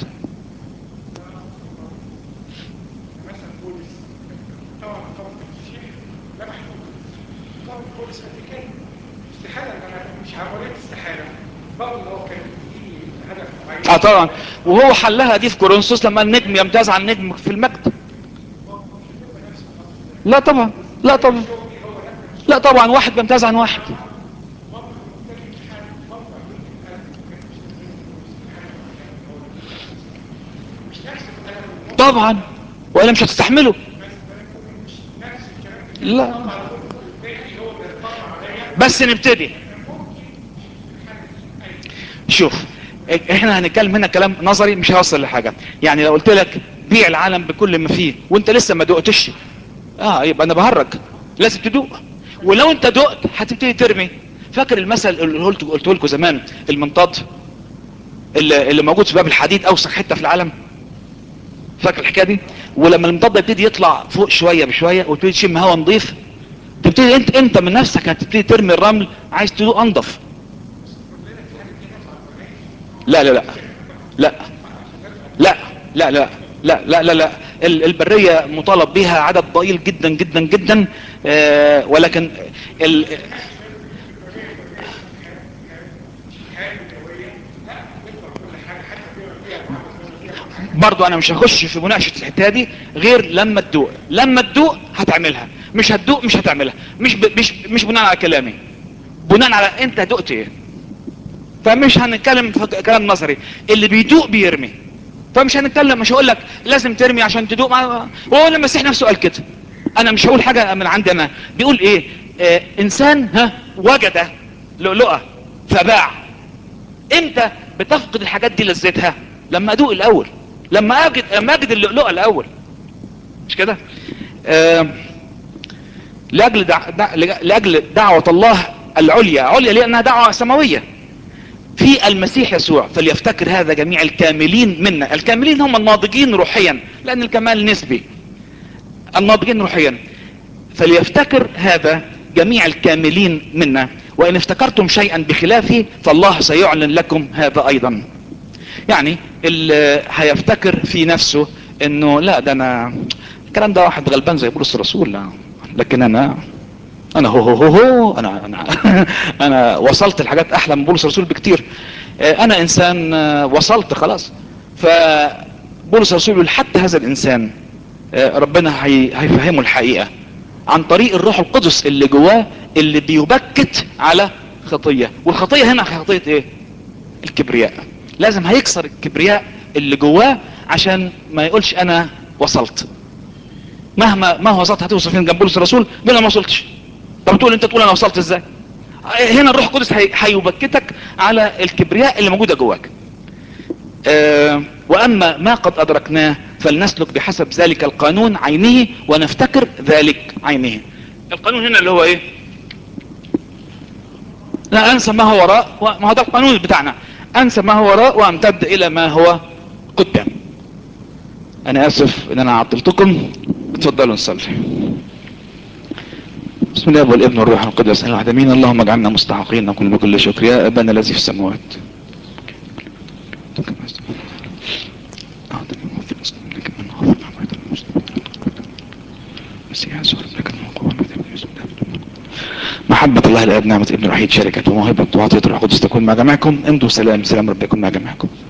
اه طبعا وهو حلها دي في كورنثوس لما النجم يمتاز عن النجم في المجد لا طبعا لا طبعا لا طبعا واحد بيمتاز عن واحد طبعا والا مش هتستحمله لا بس نبتدي شوف احنا هنتكلم هنا كلام نظري مش هيوصل لحاجة يعني لو قلت لك بيع العالم بكل ما فيه وانت لسه ما دقتش اه يبقى انا بهرج لازم تدوق ولو انت دقت هتبتدي ترمي فاكر المثل اللي قلت قلت لكم زمان المنطاد اللي, اللي موجود في باب الحديد اوسخ حته في العالم فاكر الحكايه دي ولما المنطاد يبتدي يطلع فوق شويه بشويه وتبتدي تشم هواء نظيف تبتدي انت انت من نفسك هتبتدي ترمي الرمل عايز تدوق انضف لا لا لا لا لا لا لا لا لا لا لا البرية مطالب بها عدد ضئيل جدا جدا جدا آه ولكن ال برضو انا مش هخش في مناقشة الحتة دي غير لما تدوق لما تدوق هتعملها مش هتدوق مش هتعملها مش ب... مش مش بناء على كلامي بناء على انت دقت ايه فمش هنتكلم في كلام نظري اللي بيدوق بيرمي فمش هنتكلم مش هقول لك لازم ترمي عشان تدوق مع... هو المسيح نفسه قال كده انا مش هقول حاجه من عندي انا بيقول ايه آه انسان ها وجد لؤلؤه فباع امتى بتفقد الحاجات دي لذتها لما ادوق الاول لما اجد لما اجد اللؤلؤه الاول مش كده آه لاجل دع... دع... لاجل دعوه الله العليا عليا لانها دعوه سماويه في المسيح يسوع فليفتكر هذا جميع الكاملين منا الكاملين هم الناضجين روحيا لان الكمال نسبي الناضجين روحيا فليفتكر هذا جميع الكاملين منا وان افتكرتم شيئا بخلافه فالله سيعلن لكم هذا ايضا يعني اللي هيفتكر في نفسه انه لا ده انا الكلام ده واحد غلبان زي بولس الرسول لا لكن انا انا هو هو هو, هو انا انا انا وصلت لحاجات احلى من بولس الرسول بكتير انا انسان وصلت خلاص فبولس الرسول يقول حتى هذا الانسان ربنا هيفهمه الحقيقه عن طريق الروح القدس اللي جواه اللي بيبكت على خطيه والخطيه هنا خطيه ايه الكبرياء لازم هيكسر الكبرياء اللي جواه عشان ما يقولش انا وصلت مهما ما هو وصلت هتوصل فين جنب بولس الرسول بيقول انا ما وصلتش طب تقول انت تقول انا وصلت ازاي هنا الروح القدس هيبكتك على الكبرياء اللي موجوده جواك أه واما ما قد ادركناه فلنسلك بحسب ذلك القانون عينه ونفتكر ذلك عينه القانون هنا اللي هو ايه لا انسى ما هو وراء ما هو ده القانون بتاعنا انسى ما هو وراء وامتد الى ما هو قدام انا اسف ان انا عطلتكم اتفضلوا نصلي بسم الله والابن والروح القدس الواحد امين اللهم اجعلنا مستحقين نقول بكل شكر يا ابانا الذي في السماوات محبة الله الآب نعمة ابن الوحيد شركة وموهبة وعطية الروح القدس تكون مع جميعكم امضوا سلام سلام رب يكون مع جميعكم